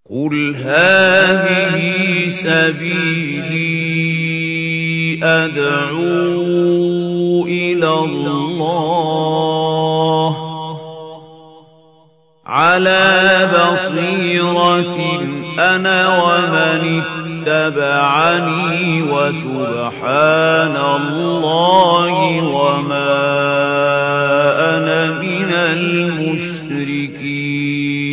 قُلْ هَٰذِهِ سَبِيلِي أَدْعُو إِلَى اللَّهِ ۚ عَلَىٰ بَصِيرَةٍ أَنَا وَمَنِ اتَّبَعَنِي ۖ وَسُبْحَانَ اللَّهِ وَمَا أَنَا مِنَ الْمُشْرِكِينَ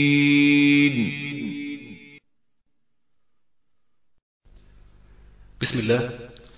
بسم الله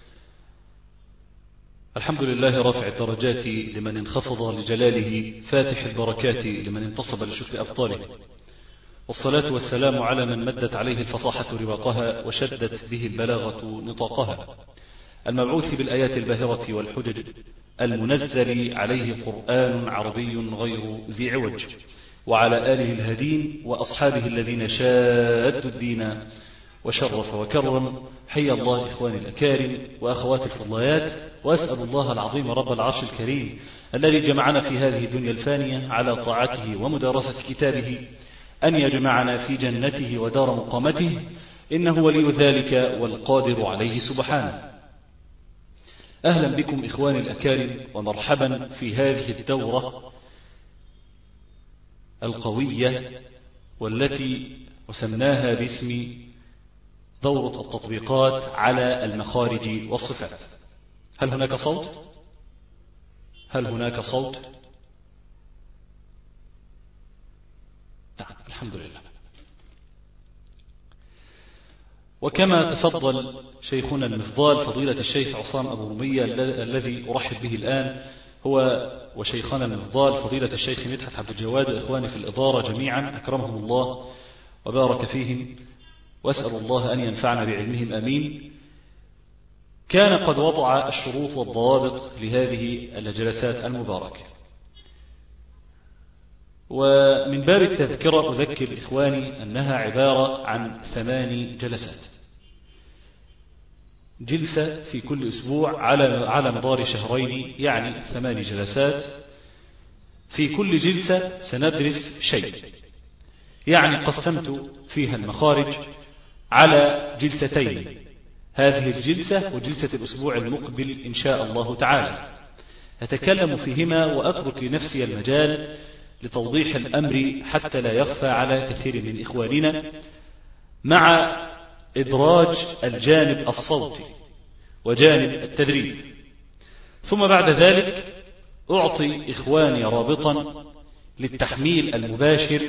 الحمد لله رافع الدرجات لمن انخفض لجلاله فاتح البركات لمن انتصب لشكر أبطاله والصلاة والسلام على من مدت عليه الفصاحة رواقها وشدت به البلاغة نطاقها المبعوث بالآيات الباهرة والحجج المنزل عليه قرآن عربي غير ذي عوج وعلى آله الهدين وأصحابه الذين شادوا الدين وشرف وكرم حيا الله إخواني الأكارم وأخواتي الفضليات وأسأل الله العظيم رب العرش الكريم الذي جمعنا في هذه الدنيا الفانية على طاعته ومدارسة كتابه أن يجمعنا في جنته ودار مقامته إنه ولي ذلك والقادر عليه سبحانه أهلا بكم إخواني الأكارم ومرحبا في هذه الدورة القوية والتي وسمناها باسم دورة التطبيقات على المخارج والصفات هل هناك صوت؟ هل هناك صوت؟ نعم الحمد لله وكما تفضل شيخنا المفضال فضيلة الشيخ عصام أبو رمية الذي أرحب به الآن هو وشيخنا المفضال فضيلة الشيخ مدحت عبد الجواد وإخواني في الإدارة جميعا أكرمهم الله وبارك فيهم وأسأل الله أن ينفعنا بعلمهم أمين كان قد وضع الشروط والضوابط لهذه الجلسات المباركة ومن باب التذكرة أذكر إخواني أنها عبارة عن ثماني جلسات جلسة في كل أسبوع على على مدار شهرين يعني ثماني جلسات في كل جلسة سندرس شيء يعني قسمت فيها المخارج على جلستين هذه الجلسة وجلسة الأسبوع المقبل إن شاء الله تعالى أتكلم فيهما وأترك لنفسي المجال لتوضيح الأمر حتى لا يخفى على كثير من إخواننا مع إدراج الجانب الصوتي وجانب التدريب ثم بعد ذلك أعطي إخواني رابطا للتحميل المباشر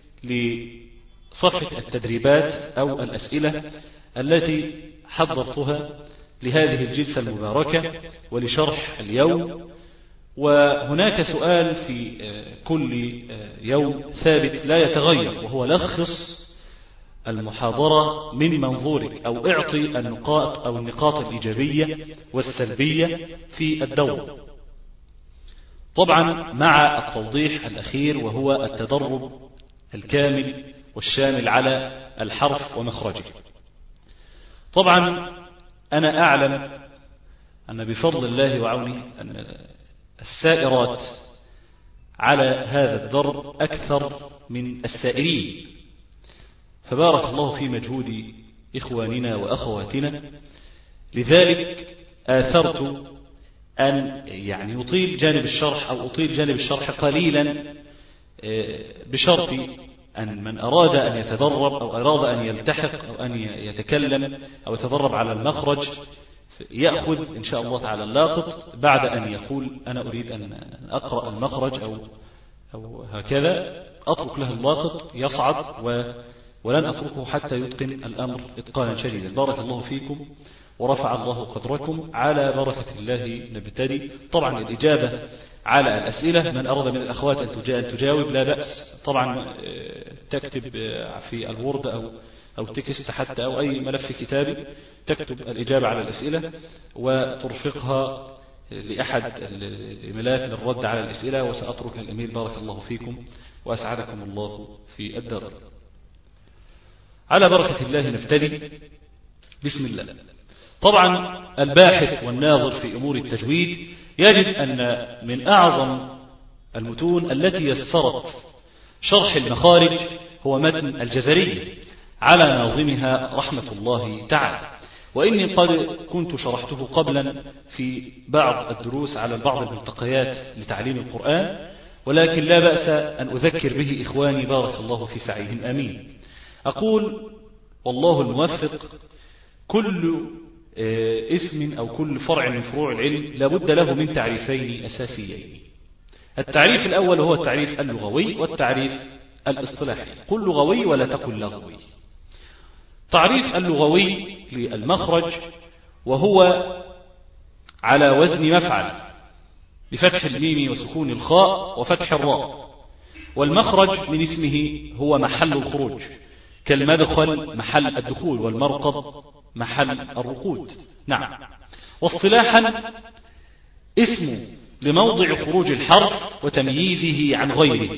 لصفحة التدريبات أو الأسئلة التي حضرتها لهذه الجلسة المباركة ولشرح اليوم وهناك سؤال في كل يوم ثابت لا يتغير وهو لخص المحاضرة من منظورك أو اعطي النقاط أو النقاط الإيجابية والسلبية في الدورة طبعا مع التوضيح الأخير وهو التدرب الكامل والشامل على الحرف ومخرجه طبعا أنا أعلم أن بفضل الله وعونه أن السائرات على هذا الدرب أكثر من السائرين فبارك الله في مجهود إخواننا وأخواتنا لذلك آثرت أن يعني يطيل جانب الشرح أو أطيل جانب الشرح قليلا بشرط أن من أراد أن يتدرب أو أراد أن يلتحق أو أن يتكلم أو يتدرب على المخرج يأخذ إن شاء الله تعالى اللاقط بعد أن يقول أنا أريد أن أقرأ المخرج أو, أو هكذا أترك له اللاقط يصعد و ولن أتركه حتى يتقن الأمر إتقانا شديدا بارك الله فيكم ورفع الله قدركم على بركة الله نبتدي طبعا الإجابة على الأسئلة من أراد من الأخوات أن تجاوب لا بأس طبعا تكتب في الوورد أو أو تكست حتى أو أي ملف كتابي تكتب الإجابة على الأسئلة وترفقها لأحد الإيميلات للرد على الأسئلة وسأترك الإيميل بارك الله فيكم وأسعدكم الله في الدار على بركة الله نبتدي بسم الله طبعا الباحث والناظر في أمور التجويد يجد أن من أعظم المتون التي يسرت شرح المخارج هو متن الجزرية على ناظمها رحمة الله تعالى وإني قد كنت شرحته قبلا في بعض الدروس على بعض الملتقيات لتعليم القرآن ولكن لا بأس أن أذكر به إخواني بارك الله في سعيهم أمين أقول والله الموفق كل آه، اسم أو كل فرع من فروع العلم لابد له من تعريفين أساسيين التعريف الأول هو التعريف اللغوي والتعريف الاصطلاحي قل لغوي ولا تقل لغوي تعريف اللغوي للمخرج وهو على وزن مفعل بفتح الميم وسكون الخاء وفتح الراء والمخرج من اسمه هو محل الخروج كالمدخل محل الدخول والمرقد محل الرقود نعم واصطلاحا اسم لموضع خروج الحرف وتمييزه عن غيره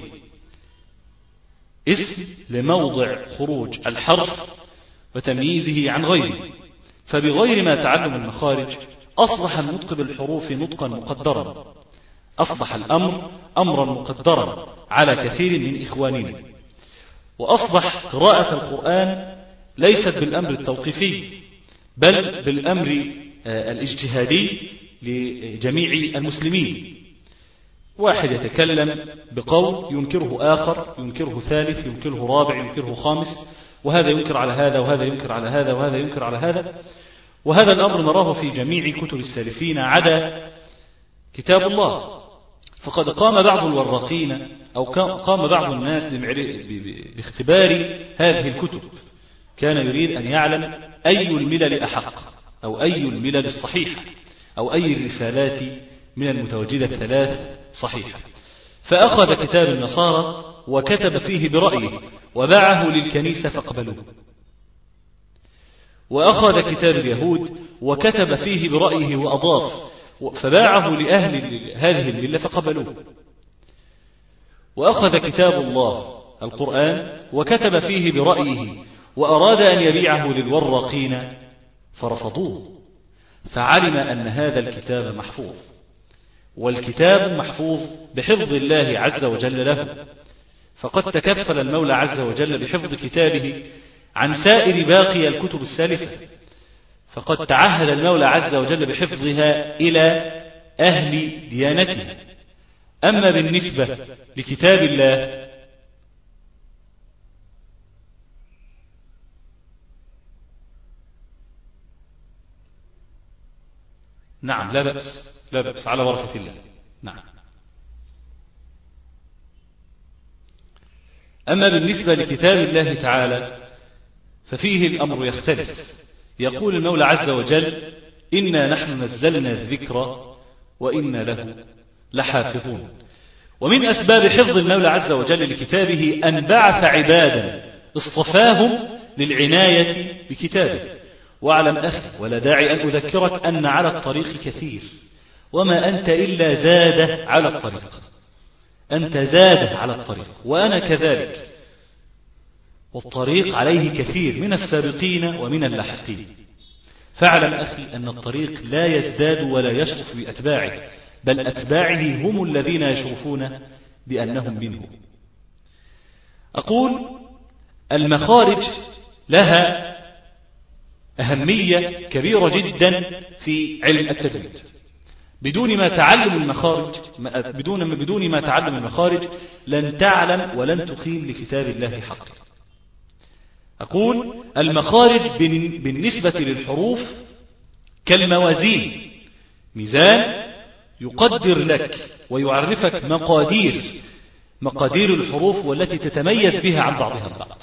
اسم لموضع خروج الحرف وتمييزه عن غيره فبغير ما تعلم المخارج أصبح النطق بالحروف نطقا مقدرا أصبح الأمر أمرا مقدرا على كثير من إخواننا وأصبح قراءة القرآن ليست بالأمر التوقيفي بل بالأمر آه، الاجتهادي لجميع المسلمين واحد يتكلم بقول ينكره آخر ينكره ثالث ينكره رابع ينكره خامس وهذا ينكر على هذا وهذا ينكر على هذا وهذا ينكر على هذا وهذا الأمر نراه في جميع كتب السالفين عدا كتاب الله فقد قام بعض الوراقين أو قام بعض الناس باختبار هذه الكتب كان يريد أن يعلم أي الملل أحق أو أي الملل الصحيحة أو أي الرسالات من المتوجدة الثلاث صحيحة فأخذ كتاب النصارى وكتب فيه برأيه وباعه للكنيسة فاقبلوه وأخذ كتاب اليهود وكتب فيه برأيه وأضاف فباعه لأهل هذه الملة فقبلوه وأخذ كتاب الله القرآن وكتب فيه برأيه وأراد أن يبيعه للوراقين فرفضوه فعلم أن هذا الكتاب محفوظ والكتاب محفوظ بحفظ الله عز وجل له فقد تكفل المولى عز وجل بحفظ كتابه عن سائر باقي الكتب السالفة فقد تعهد المولى عز وجل بحفظها إلى أهل ديانته أما بالنسبة لكتاب الله نعم لا بأس لا بأس على بركة الله نعم أما بالنسبة لكتاب الله تعالى ففيه الأمر يختلف يقول المولى عز وجل إنا نحن نزلنا الذكر وإنا له لحافظون ومن أسباب حفظ المولى عز وجل لكتابه أن بعث عبادا اصطفاهم للعناية بكتابه واعلم أخي ولا داعي أن أذكرك أن على الطريق كثير وما أنت إلا زادة على الطريق أنت زادة على الطريق وأنا كذلك والطريق عليه كثير من السابقين ومن اللاحقين فاعلم أخي أن الطريق لا يزداد ولا يشرف بأتباعه بل أتباعه هم الذين يشرفون بأنهم منه أقول المخارج لها أهمية كبيرة جدا في علم التجويد بدون ما تعلم المخارج بدون بدون ما تعلم المخارج لن تعلم ولن تقيم لكتاب الله حقا أقول المخارج بالنسبة للحروف كالموازين ميزان يقدر لك ويعرفك مقادير مقادير الحروف والتي تتميز بها عن بعضها البعض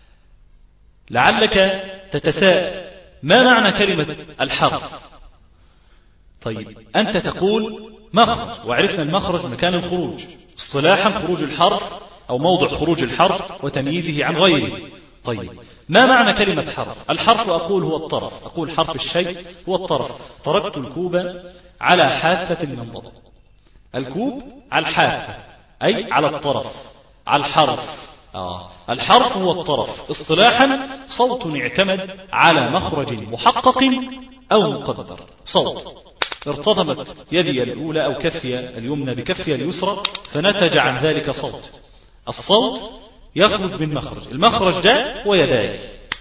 لعلك تتساءل ما معنى كلمة الحرف طيب أنت تقول مخرج وعرفنا المخرج مكان الخروج اصطلاحا خروج الحرف أو موضع خروج الحرف وتمييزه عن غيره طيب ما معنى كلمة حرف الحرف أقول هو الطرف أقول حرف الشيء هو الطرف تركت الكوب على حافة المنضد الكوب على الحافة أي على الطرف على الحرف آه. الحرف هو الطرف اصطلاحا صوت اعتمد على مخرج محقق أو مقدر صوت ارتطمت يدي الأولى أو كفي اليمنى بكفي اليسرى فنتج عن ذلك صوت الصوت يخرج من مخرج المخرج ده ويداي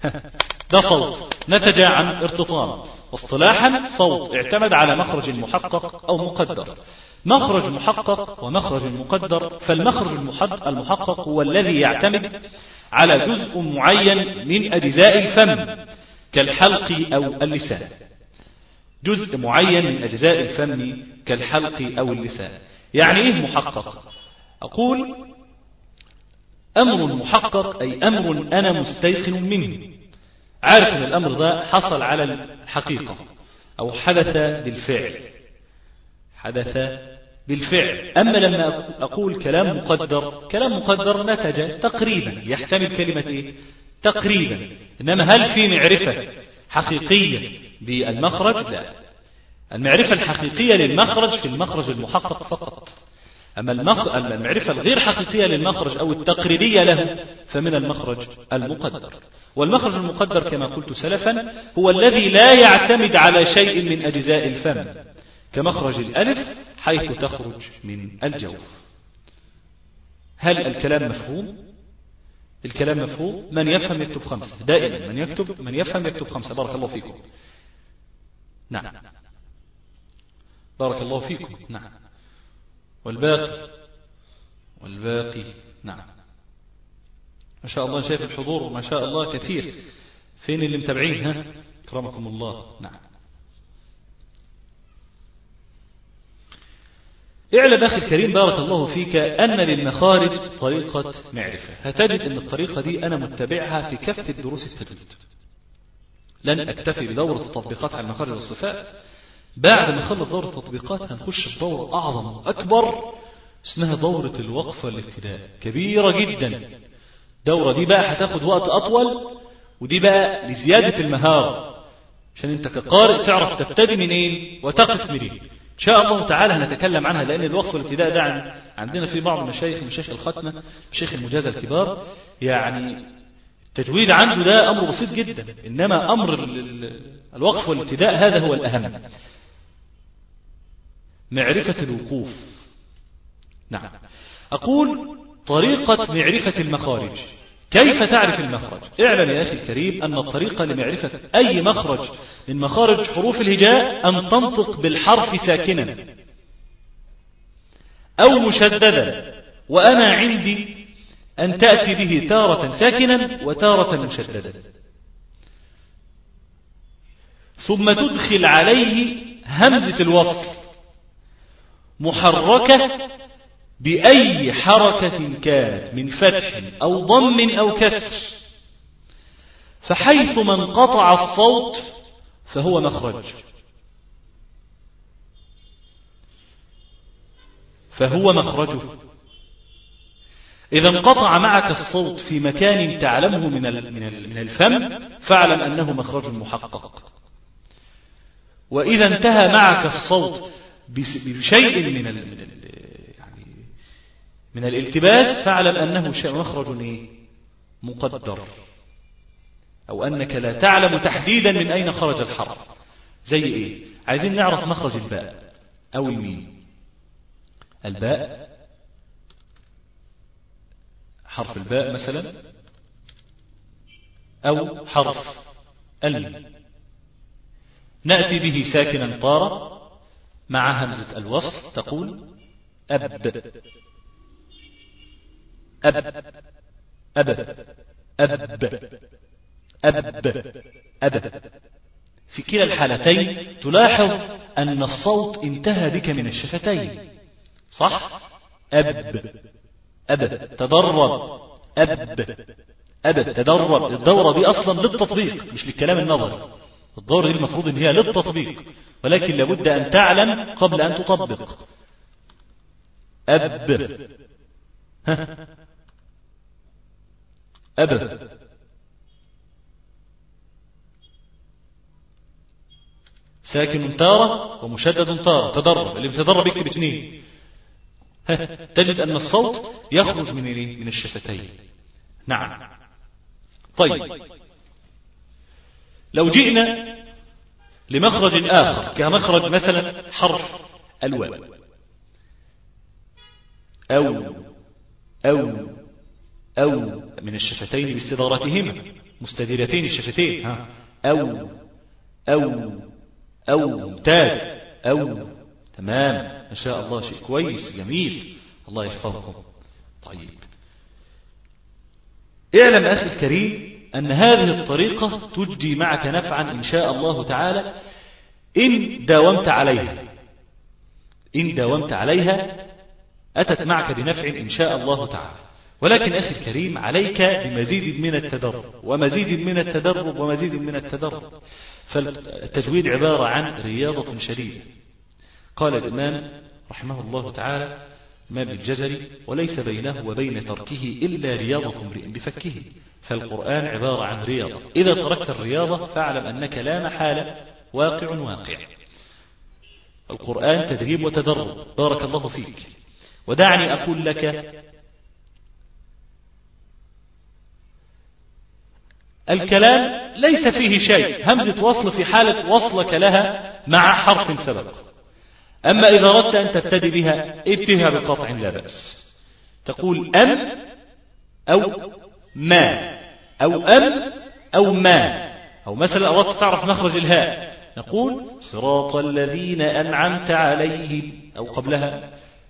ده صوت نتج عن ارتطام واصطلاحا صوت اعتمد على مخرج محقق أو مقدر مخرج محقق ومخرج مقدر فالمخرج المحقق هو الذي يعتمد على جزء معين من أجزاء الفم كالحلق أو اللسان جزء معين من أجزاء الفم كالحلق أو اللسان يعني إيه محقق أقول أمر محقق أي أمر أنا مستيقن منه عارف أن الأمر ده حصل على الحقيقة أو حدث بالفعل حدث بالفعل أما لما أقول كلام مقدر كلام مقدر نتج تقريبا يحتمل كلمة إيه؟ تقريبا إنما هل في معرفة حقيقية بالمخرج لا المعرفة الحقيقية للمخرج في المخرج المحقق فقط أما المعرفة الغير حقيقية للمخرج أو التقريبية له فمن المخرج المقدر والمخرج المقدر كما قلت سلفا هو الذي لا يعتمد على شيء من أجزاء الفم كمخرج الألف حيث تخرج من الجوف هل الكلام مفهوم؟ الكلام مفهوم من يفهم يكتب خمسة دائما من يكتب من يفهم يكتب خمسة بارك الله فيكم نعم بارك الله فيكم نعم والباقي والباقي نعم ما شاء الله شايف الحضور ما شاء الله كثير فين اللي متابعين ها اكرمكم الله نعم اعلم أخي الكريم بارك الله فيك أن للمخارج طريقة معرفة هتجد أن الطريقة دي أنا متبعها في كافة دروس التجويد لن أكتفي بدورة التطبيقات على المخارج والصفات بعد ما نخلص دورة التطبيقات هنخش في دورة أعظم وأكبر اسمها دورة الوقفة الابتداء كبيرة جدا الدورة دي بقى هتاخد وقت أطول ودي بقى لزيادة المهارة عشان انت كقارئ تعرف تبتدي منين وتقف منين إن شاء الله تعالى هنتكلم عنها لأن الوقف الابتداء ده عندنا في بعض مشايخ مشايخ الختمة مشايخ المجازة الكبار يعني التجويد عنده ده أمر بسيط جدا إنما أمر الوقف والابتداء هذا هو الأهم معرفة الوقوف نعم أقول طريقة معرفة المخارج كيف تعرف المخرج اعلم يا أخي الكريم أن الطريقة لمعرفة أي مخرج من مخارج حروف الهجاء أن تنطق بالحرف ساكنا أو مشددا وأنا عندي أن تأتي به تارة ساكنا وتارة مشددا ثم تدخل عليه همزة الوصل محركة بأي حركة كانت من فتح أو ضم أو كسر فحيث ما انقطع الصوت فهو مخرج فهو مخرجه إذا انقطع معك الصوت في مكان تعلمه من من الفم فاعلم أنه مخرج محقق وإذا انتهى معك الصوت بشيء من من الالتباس فاعلم أنه مخرج إيه؟ مقدر أو أنك لا تعلم تحديدا من أين خرج الحرف زي إيه عايزين نعرف مخرج الباء أو الميم الباء حرف الباء مثلا أو حرف الميم نأتي به ساكنا طارا مع همزة الوصل تقول أب أب أب أب أب أب في كلا الحالتين تلاحظ أن الصوت انتهى بك من الشفتين صح أب أب تدرب أب أب تدرب الدورة دي أصلا للتطبيق مش للكلام النظري الدورة دي المفروض أن هي للتطبيق ولكن لابد أن تعلم قبل أن تطبق أب ها أبا ساكن تارة ومشدد تارة تدرب اللي بتدرب يكتب اثنين تجد أن الصوت يخرج من من الشفتين نعم طيب لو جئنا لمخرج آخر كمخرج مثلا حرف الواو أو أو أو من الشفتين باستدارتهما مستديرتين الشفتين ها أو أو أو ممتاز أو تمام ما شاء الله شيء كويس جميل الله يحفظكم طيب اعلم أخي الكريم أن هذه الطريقة تجدي معك نفعا إن شاء الله تعالى إن داومت عليها إن داومت عليها أتت معك بنفع إن شاء الله تعالى ولكن أخي الكريم عليك بمزيد من التدرب ومزيد من التدرب ومزيد من التدرب فالتجويد عبارة عن رياضة شديدة قال الإمام رحمه الله تعالى ما بالجزري وليس بينه وبين تركه إلا رياضة امرئ بفكه فالقرآن عبارة عن رياضة إذا تركت الرياضة فاعلم أنك لا محالة واقع واقع القرآن تدريب وتدرب بارك الله فيك ودعني أقول لك الكلام ليس فيه شيء همزة وصل في حالة وصلك لها مع حرف سبق أما إذا أردت أن تبتدي بها ابتها بقطع لا بأس تقول أم أو ما أو أم أو ما أو مثلا أردت تعرف مخرج الهاء نقول صراط الذين أنعمت عليهم أو قبلها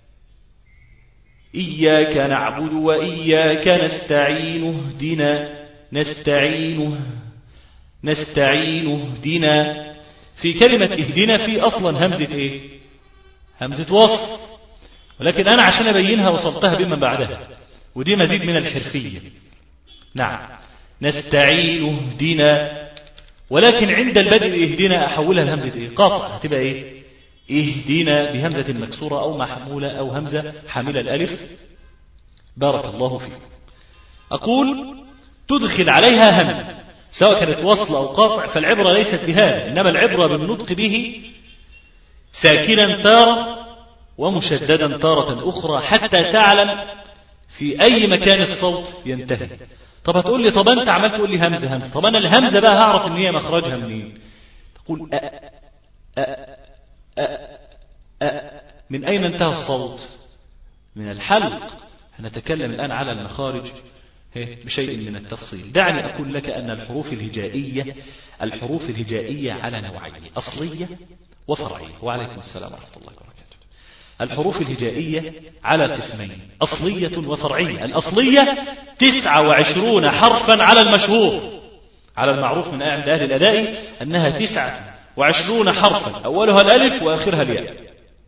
إياك نعبد وإياك نستعين اهدنا نستعينه نستعين اهدنا في كلمة اهدنا في أصلا همزة إيه همزة وصل ولكن أنا عشان أبينها وصلتها بما بعدها ودي مزيد من الحرفية نعم نستعين اهدنا ولكن عند البدء اهدنا أحولها لهمزة إيه قاطع هتبقى إيه اهدنا بهمزة مكسورة أو محمولة أو همزة حاملة الألف بارك الله فيكم أقول تدخل عليها هم سواء كانت وصل أو قاطع فالعبرة ليست بهذا إنما العبرة بالنطق به ساكنا تارة ومشددا تارة أخرى حتى تعلم في أي مكان الصوت ينتهي طب هتقول لي طب أنت عملت تقول لي همزة همزة طب أنا الهمزة بقى هعرف إن هي مخرجها منين تقول أ أ أ أ من أين انتهى الصوت من الحلق هنتكلم الآن على المخارج بشيء من التفصيل دعني أقول لك أن الحروف الهجائية الحروف الهجائية على نوعين أصلية وفرعية وعليكم السلام ورحمة الله وبركاته الحروف الهجائية على قسمين أصلية وفرعية الأصلية تسعة وعشرون حرفا على المشهور على المعروف من عند أهل الأداء أنها تسعة وعشرون حرفا أولها الألف وآخرها الياء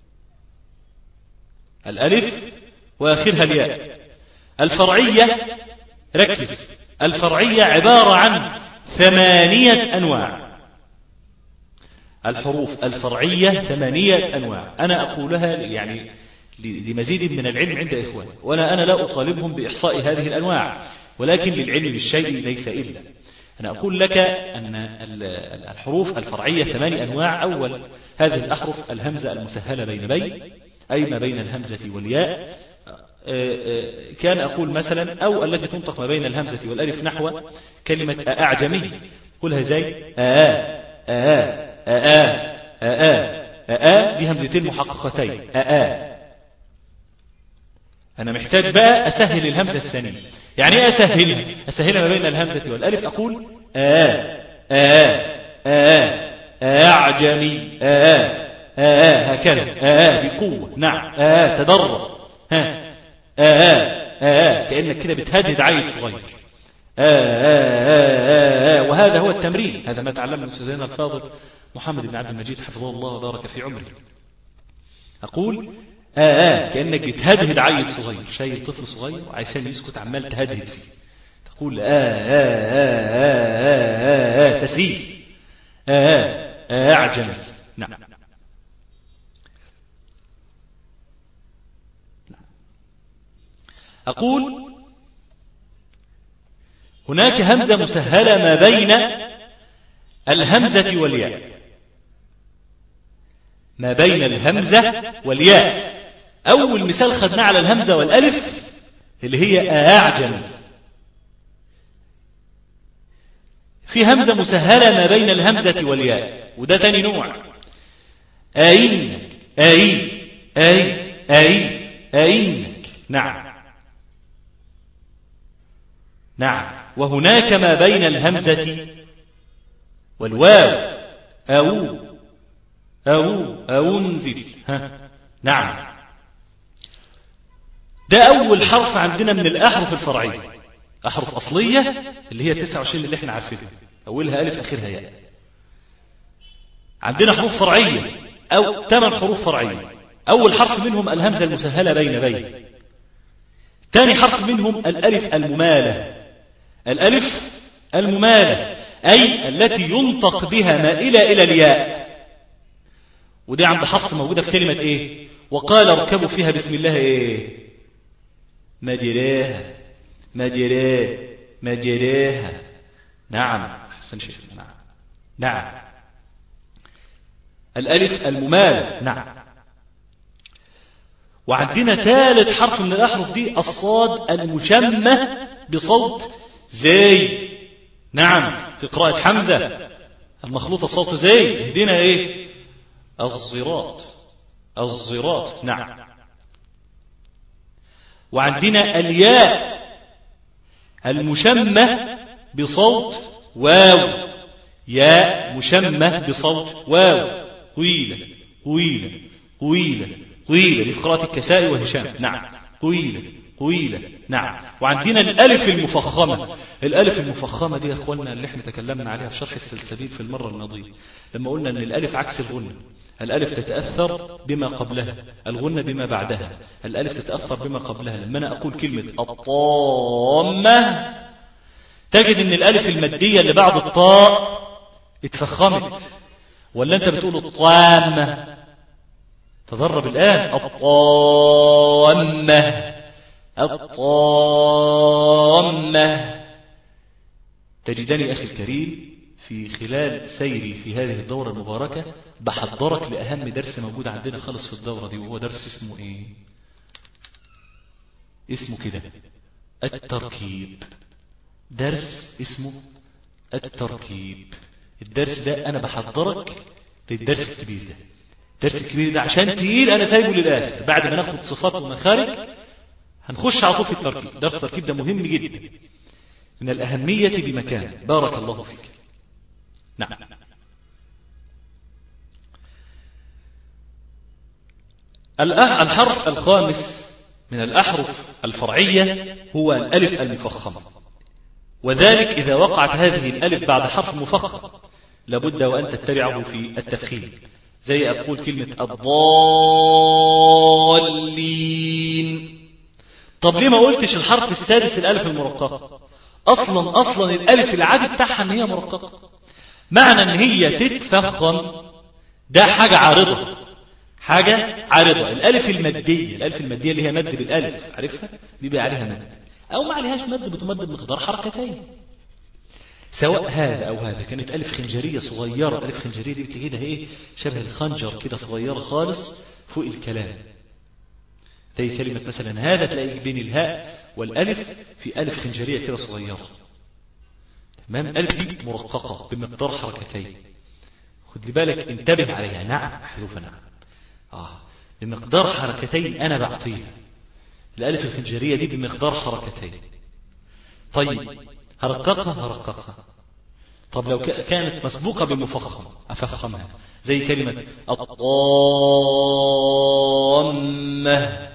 الألف وآخرها الياء الفرعية ركز الفرعية عبارة عن ثمانية أنواع الحروف الفرعية ثمانية أنواع أنا أقولها يعني لمزيد من العلم عند إخواني وأنا أنا لا أطالبهم بإحصاء هذه الأنواع ولكن للعلم بالشيء ليس إلا أنا أقول لك أن الحروف الفرعية ثمانية أنواع أول هذه الأحرف الهمزة المسهلة بين بين أي ما بين الهمزة والياء كان أقول مثلا أو التي تنطق ما بين الهمزة والألف نحو كلمة أعجمي قلها زي آآ آآ آآ آآ آآ دي همزتين محققتين آآ أنا محتاج بقى أسهل الهمزة الثانية يعني إيه أسهلها أسهلها ما بين الهمزة والألف أقول آآ آآ آآ أعجمي آآ آآ هكذا آآ بقوة نعم آآ تدرب ها آآ آآ كأنك كده بتهدد عيل صغير آآ آآ وهذا هو التمرين هذا ما تعلمه من سيدنا الفاضل محمد بن عبد المجيد حفظه الله وبارك في عمره أقول آآ كأنك بتهدد عيل صغير شايل طفل صغير وعشان يسكت عمال تهدد فيه تقول آآ آآ آآ تسهيل آآ أعجمي نعم أقول هناك همزة مسهلة ما بين الهمزة والياء ما بين الهمزة والياء أول مثال خدناه على الهمزة والألف اللي هي أعجم في همزة مسهلة ما بين الهمزة والياء وده تاني نوع أين أي أي أي أينك نعم نعم وهناك ما بين الهمزة والواو أو أو أنزل ها نعم ده أول حرف عندنا من الأحرف الفرعية أحرف أصلية اللي هي 29 اللي احنا عارفينها أولها ألف آخرها ياء عندنا حروف فرعية أو ثمان حروف فرعية أول حرف منهم الهمزة المسهلة بين بين ثاني حرف منهم الألف الممالة الألف الممالة أي التي ينطق بها مائلة إلى الياء ودي عند حفص موجودة في كلمة إيه وقال اركبوا فيها بسم الله إيه مجريها مجراه مجريها نعم أحسن شيء نعم نعم الألف الممالة نعم وعندنا ثالث حرف من الأحرف دي الصاد المشمة بصوت زي نعم في قراءة حمزة المخلوطة بصوت زي اهدنا ايه الزراط الزراط نعم وعندنا الياء المشمة بصوت واو ياء مشمة بصوت واو طويلة طويلة طويلة طويلة دي في قراءة الكسائي وهشام نعم طويلة طويلة نعم وعندنا الألف المفخمة الألف المفخمة دي يا أخوانا اللي احنا تكلمنا عليها في شرح السلسبيل في المرة الماضية لما قلنا أن الألف عكس الغنة الألف تتأثر بما قبلها الغنة بما بعدها الألف تتأثر بما قبلها لما أنا أقول كلمة الطامة تجد أن الألف المادية اللي بعد الطاء اتفخمت ولا أنت بتقول الطامة تدرب الآن الطامة الطامة تجدني أخي الكريم في خلال سيري في هذه الدورة المباركة بحضرك لأهم درس موجود عندنا خالص في الدورة دي وهو درس اسمه إيه اسمه كده التركيب درس اسمه التركيب الدرس ده أنا بحضرك للدرس الكبير ده الدرس الكبير ده عشان تقيل أنا سايبه للآخر بعد ما ناخد صفات ومخارج هنخش على طول في التركيب درس التركيب ده مهم جدا من الأهمية بمكان بارك الله فيك نعم الحرف الخامس من الأحرف الفرعية هو الألف المفخمة وذلك إذا وقعت هذه الألف بعد حرف مفخم لابد وأن تتبعه في التفخيم زي أقول كلمة الضالين طب ليه ما قلتش الحرف السادس الألف المرققة أصلا أصلا الألف العادي بتاعها أن هي مرققة معنى أن هي تتفخم ده حاجة عارضة حاجة عارضة الألف المادية الألف المادية اللي هي مد بالألف عارفها بيبقى عليها مد أو ما عليهاش مد بتمد بمقدار حركتين سواء هذا أو هذا كانت ألف خنجرية صغيرة ألف خنجرية دي بتجدها إيه شبه الخنجر كده صغيرة خالص فوق الكلام زي كلمة مثلا هذا تلاقي بين الهاء والألف في ألف خنجرية كده صغيرة تمام ألف دي مرققة بمقدار حركتين خد لي بالك انتبه عليها نعم محذوفة نعم آه بمقدار حركتين أنا بعطيها الألف الخنجرية دي بمقدار حركتين طيب هرققها هرققها طب لو كانت مسبوقة بمفخم أفخمها زي كلمة الطامة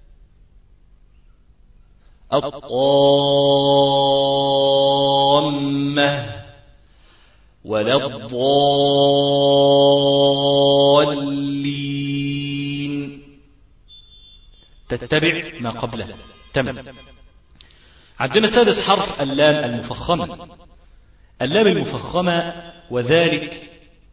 الطامة ولا الضالين تتبع ما قبلها تمام عندنا سادس حرف اللام المفخمة اللام المفخمة وذلك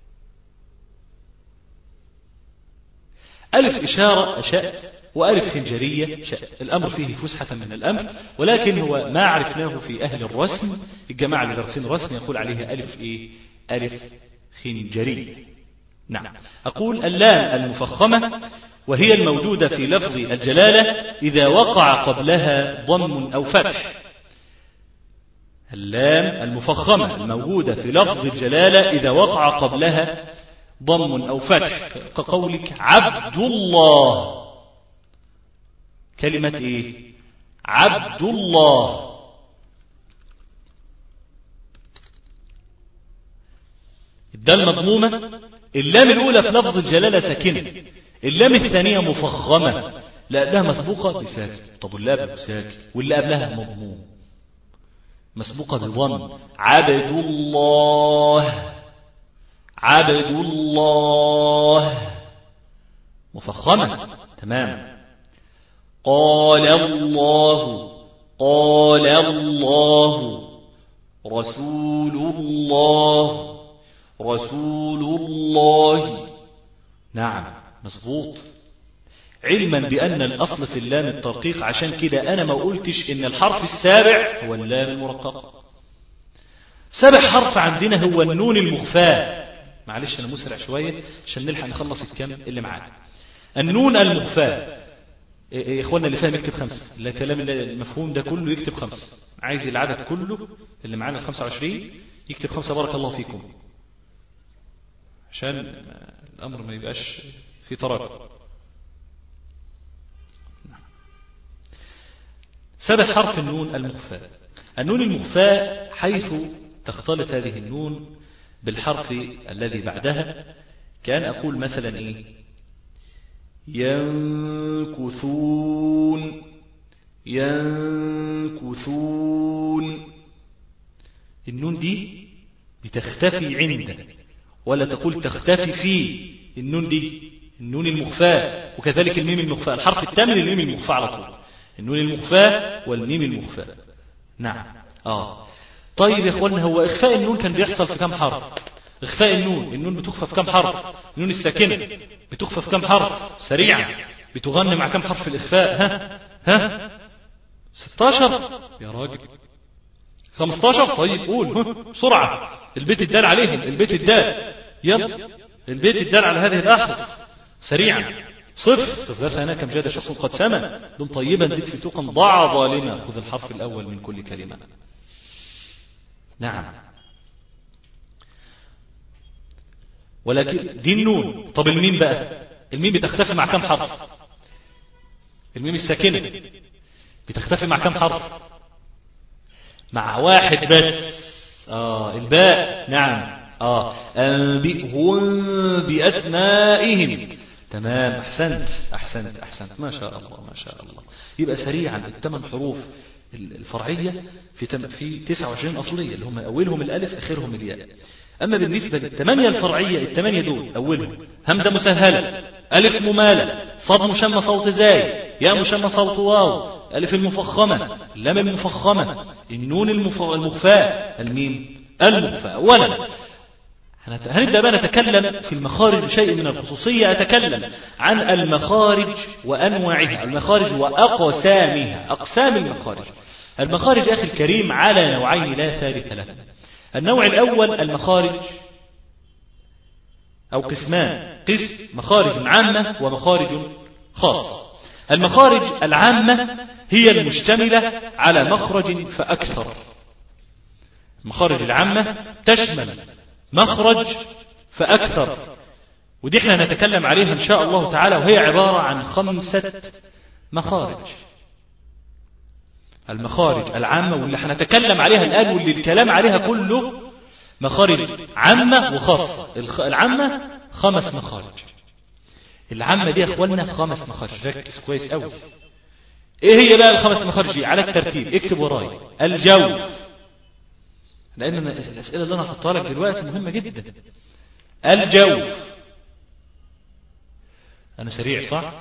ألف إشارة أشأت وألف خنجرية شأت الأمر فيه فسحة من الأمر ولكن هو ما عرفناه في أهل الرسم الجماعة اللي درسين رسم يقول عليها ألف إيه ألف خنجرية نعم أقول اللام المفخمة وهي الموجودة في لفظ الجلالة إذا وقع قبلها ضم أو فتح اللام المفخمة الموجودة في لفظ الجلالة إذا وقع قبلها ضم أو فتح كقولك عبد الله كلمة إيه عبد الله الدال مضمومة اللام الأولى في لفظ الجلالة ساكنة اللام الثانية مفخمة لا قبلها مسبوقة بساكن طب واللي قبلها بساكن واللي قبلها مضموم مسبوقة بضم عبد الله عبد الله مفخمة تمام قال الله قال الله رسول الله رسول الله نعم مظبوط علما بأن الأصل في اللام الترقيق عشان كده أنا ما قلتش إن الحرف السابع هو اللام المرققة سابع حرف عندنا هو النون المخفاة معلش أنا مسرع شوية عشان نلحق نخلص الكم اللي معانا النون المخفاة يا إخواننا اللي فاهم يكتب خمسة اللي كلام المفهوم ده كله يكتب خمسة عايز العدد كله اللي معانا ال 25 يكتب خمسة بارك الله فيكم عشان الأمر ما يبقاش في تراكم سبب حرف النون المخفى النون المخفى حيث تختلط هذه النون بالحرف الذي بعدها كان أقول مثلا إيه ينكثون ينكثون النون دي بتختفي عند ولا تقول تختفي في النون دي النون المخفاة وكذلك الميم المخفاة الحرف الثامن الميم المخفاة على طول النون المخفاة والميم المخفاة نعم آه طيب يا اخوانا هو إخفاء النون كان بيحصل في كم حرف إخفاء النون النون بتخفى في كم حرف النون الساكنة بتخفى في كم حرف سريعا بتغني مع كم حرف الإخفاء ها ها 16 يا راجل 15 طيب قول بسرعة البيت الدال عليهم البيت الدال يلا البيت الدال على هذه الأحرف سريعا صفر صفر ثانية كم جاد شخص قد سمى دم طيبا زد في توقا ضاع ظالما خذ الحرف الأول من كل كلمة نعم ولكن دي النون طب الميم بقى الميم بتختفي مع كم حرف الميم الساكنة بتختفي مع كم حرف مع واحد بس آه الباء نعم آه أنبئهم بأسمائهم تمام أحسنت أحسنت أحسنت ما شاء الله ما شاء الله يبقى سريعا الثمان حروف الفرعية في تم في 29 أصلية اللي هم أولهم الألف آخرهم الياء أما بالنسبة للثمانية الفرعية الثمانية دول أولهم همزة مسهلة ألف ممالة صاد مشمى صوت زاي ياء مشمى صوت واو ألف المفخمة لام المفخمة النون المخفاة الميم المخفاة أولا هنبدأ بقى نتكلم في المخارج بشيء من الخصوصية أتكلم عن المخارج وأنواعها المخارج وأقسامها أقسام المخارج المخارج أخي الكريم على نوعين لا ثالث له النوع الأول المخارج أو قسمان قسم مخارج عامة ومخارج خاصة المخارج العامة هي المشتملة على مخرج فأكثر المخارج العامة تشمل مخرج فأكثر ودي احنا نتكلم عليها إن شاء الله تعالى وهي عبارة عن خمسة مخارج المخارج العامة واللي هنتكلم عليها الآن واللي الكلام عليها كله مخارج عامة وخاصة العامة خمس مخارج العامة دي يا اخوانا خمس مخارج ركز كويس قوي ايه هي بقى الخمس مخارج دي على الترتيب اكتب وراي الجوف لان الاسئله اللي انا هحطها لك دلوقتي مهمه جدا الجوف انا سريع صح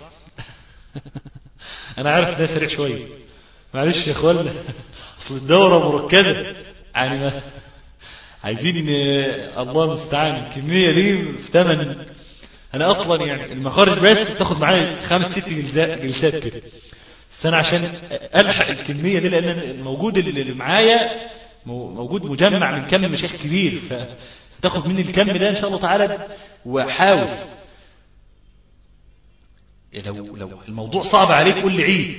انا عارف ده سريع شويه معلش يا اخوانا اصل الدوره مركزه يعني ما عايزين الله المستعان الكميه دي في ثمن انا اصلا يعني المخارج بس بتاخد معايا خمس ست جلسات كده بس انا عشان الحق الكميه دي لان الموجود اللي معايا موجود مجمع من كم مشايخ كبير فتاخد مني الكم ده ان شاء الله تعالى وحاول لو لو الموضوع صعب عليك قول لي عيد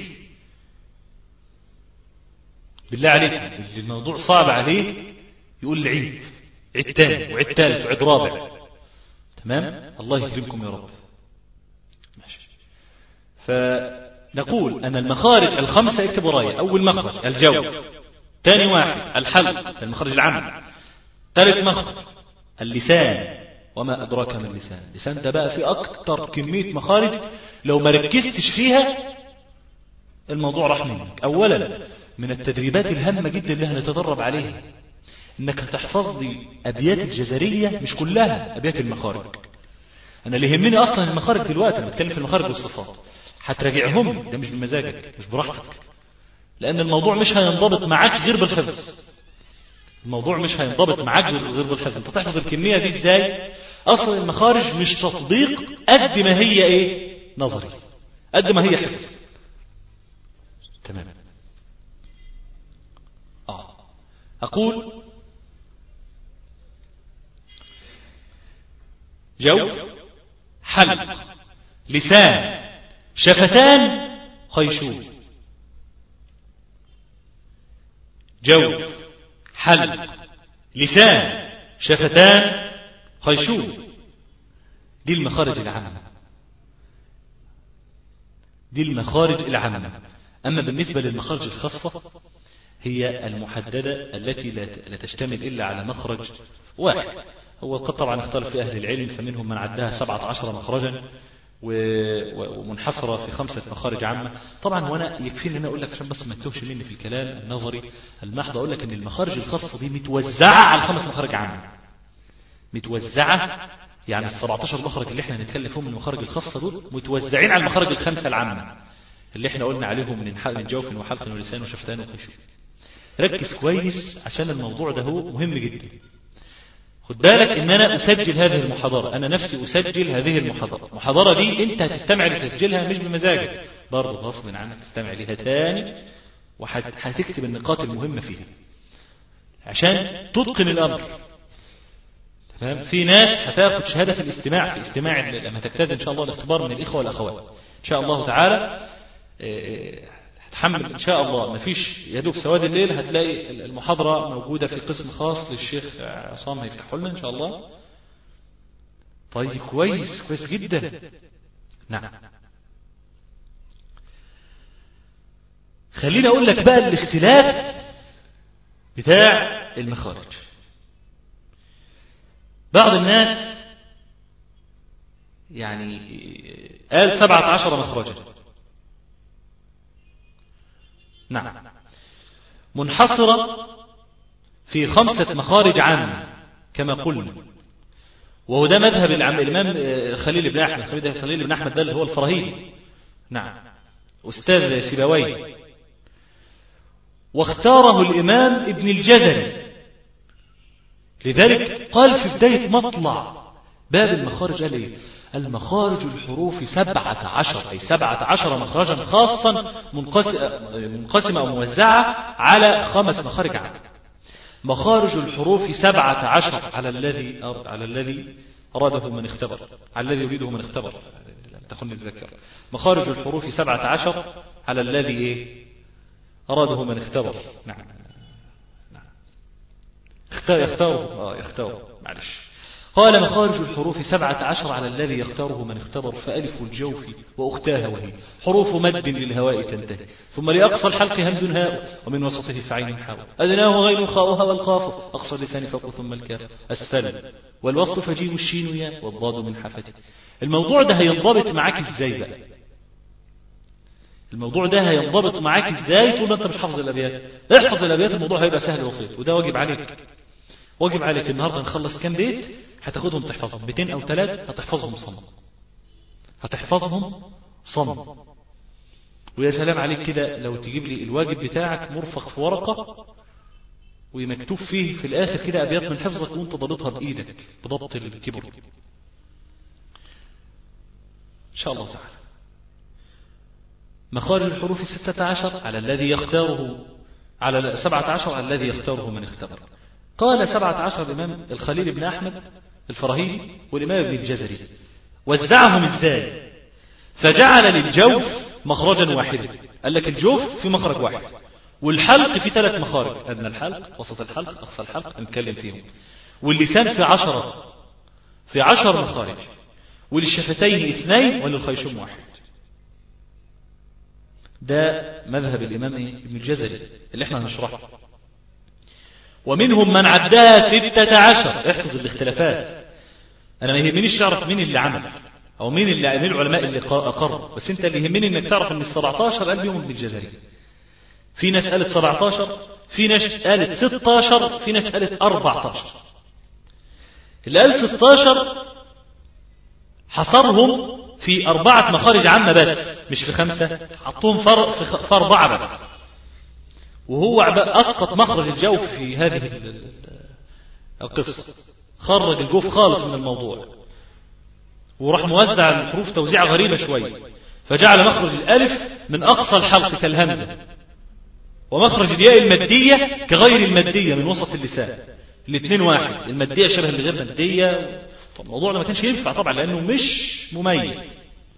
بالله عليك اللي الموضوع صعب عليه يقول لي عيد عيد تاني وعيد تالت وعيد رابع تمام الله يكرمكم يا رب ماشي فنقول أن المخارج الخمسة اكتب ورايا أول مخرج الجو ثاني واحد الحلق المخرج العام ثالث مخرج اللسان وما أدراك ما اللسان اللسان ده بقى في أكتر كمية مخارج لو ما ركزتش فيها الموضوع راح منك أولا من التدريبات الهامة جدا اللي هنتدرب عليها انك هتحفظ لي ابيات الجزريه مش كلها ابيات المخارج انا اللي يهمني اصلا المخارج دلوقتي انا بتكلم في المخارج والصفات هتراجعهم لي ده مش بمزاجك مش براحتك لان الموضوع مش هينضبط معاك غير بالحفظ الموضوع مش هينضبط معاك غير بالحفظ انت تحفظ الكميه دي ازاي اصلا المخارج مش تطبيق قد ما هي ايه نظري قد ما هي حفظ تمام اه اقول جوف حلق لسان شفتان خيشوم جوف حلق لسان شفتان خيشوم دي المخارج العامة دي المخارج العامة أما بالنسبة للمخارج الخاصة هي المحددة التي لا تشتمل إلا على مخرج واحد هو قد طبعا اختلف في أهل العلم فمنهم من عدها سبعة عشر مخرجا ومنحصرة في خمسة مخارج عامة طبعا وانا يكفيني ان انا اقول لك عشان بس ما تتوهش مني في الكلام النظري المحض اقول لك ان المخارج الخاصة دي متوزعة على خمس مخارج عامة متوزعة يعني ال 17 مخرج اللي احنا هنتكلم فيهم من المخارج الخاصة دول متوزعين على المخارج الخمسة العامة اللي احنا قلنا عليهم من من جوف وحلق ولسان وشفتان وخيشوم ركز كويس عشان الموضوع ده هو مهم جدا خد بالك ان انا اسجل هذه المحاضرة انا نفسي اسجل هذه المحاضرة المحاضرة دي انت هتستمع لتسجيلها مش بمزاجك برضه غصب عنك تستمع ليها تاني وهتكتب النقاط المهمة فيها عشان تتقن الامر تمام في ناس هتاخد شهادة في الاستماع في استماع لما تجتاز ان شاء الله الاختبار من الاخوة والاخوات ان شاء الله تعالى هتحمل ان شاء الله ما فيش يا دوب سواد الليل هتلاقي المحاضرة موجودة في قسم خاص للشيخ عصام هيفتحوا لنا ان شاء الله طيب كويس كويس جدا نعم خليني اقول لك بقى الاختلاف بتاع المخارج بعض الناس يعني قال سبعة عشر مخرجا نعم منحصرة في خمسة مخارج عامة كما قلنا وهو ده مذهب العم الإمام خليل بن أحمد خليل بن أحمد ده اللي هو الفراهيدي نعم أستاذ سيبويه واختاره الإمام ابن الجزري لذلك قال في بداية مطلع باب المخارج قال إيه المخارج الحروف سبعة عشر أي سبعة عشر مخرجا خاصا منقسمة أو موزعة على خمس مخارج عامة مخارج الحروف سبعة عشر على الذي على الذي أراده من اختبر على الذي يريده من اختبر لم تخن الذكر مخارج الحروف سبعة عشر على الذي إيه أراده من اختبر نعم نعم اختار يختاره آه يختاره معلش قال مخارج الحروف سبعة عشر على الذي يختاره من اختبر فألف الجوف وأختاها وهي حروف مد للهواء تنتهي ثم لأقصى الحلق همز هاء ومن وسطه فعين حاء أدناه غين خاؤها والقاف أقصى اللسان فوق ثم الكاف أسفل والوسط فجيم الشين ياء والضاد من حفته الموضوع ده هينضبط معاك ازاي بقى الموضوع ده هينضبط معاك ازاي طول ما انت مش حافظ الابيات احفظ الابيات الموضوع هيبقى سهل وبسيط وده واجب عليك واجب عليك النهارده نخلص كام بيت هتاخدهم تحفظهم بيتين او ثلاث هتحفظهم صم هتحفظهم صم ويا سلام عليك كده لو تجيب لي الواجب بتاعك مرفق في ورقة ومكتوب فيه في الآخر كده أبيات من حفظك وانت ضابطها بإيدك بضبط الكيبورد إن شاء الله تعالى مخارج الحروف ستة عشر على الذي يختاره على سبعة عشر على الذي يختاره من اختبر قال سبعة عشر الإمام الخليل بن أحمد الفراهيدي والإمام ابن الجزري وزعهم إزاي فجعل للجوف مخرجا واحدا قال لك الجوف في مخرج واحد والحلق في ثلاث مخارج أدنى الحلق وسط الحلق أقصى الحلق نتكلم فيهم واللسان في عشرة في عشر مخارج وللشفتين اثنين وللخيشوم واحد ده مذهب الإمام ابن الجزري اللي احنا هنشرحه ومنهم من عدها ستة عشر احفظ الاختلافات أنا ما يهمنيش تعرف مين اللي عمل أو مين اللي مين العلماء اللي أقر بس أنت اللي يهمني إنك تعرف إن ال 17 قال بيهم ابن الجزري في ناس قالت 17 في ناس قالت 16 في ناس قالت 14 اللي قال 16 حصرهم في أربعة مخارج عامة بس مش في خمسة حطوهم في, في أربعة بس وهو أسقط مخرج الجوف في هذه القصة خرج الجوف خالص من الموضوع وراح موزع الحروف توزيع غريبة شوية فجعل مخرج الألف من أقصى الحلق كالهمزة ومخرج الياء المادية كغير المادية من وسط اللسان الاثنين واحد المادية شبه الغير مادية طب الموضوع ده ما كانش ينفع طبعا لأنه مش مميز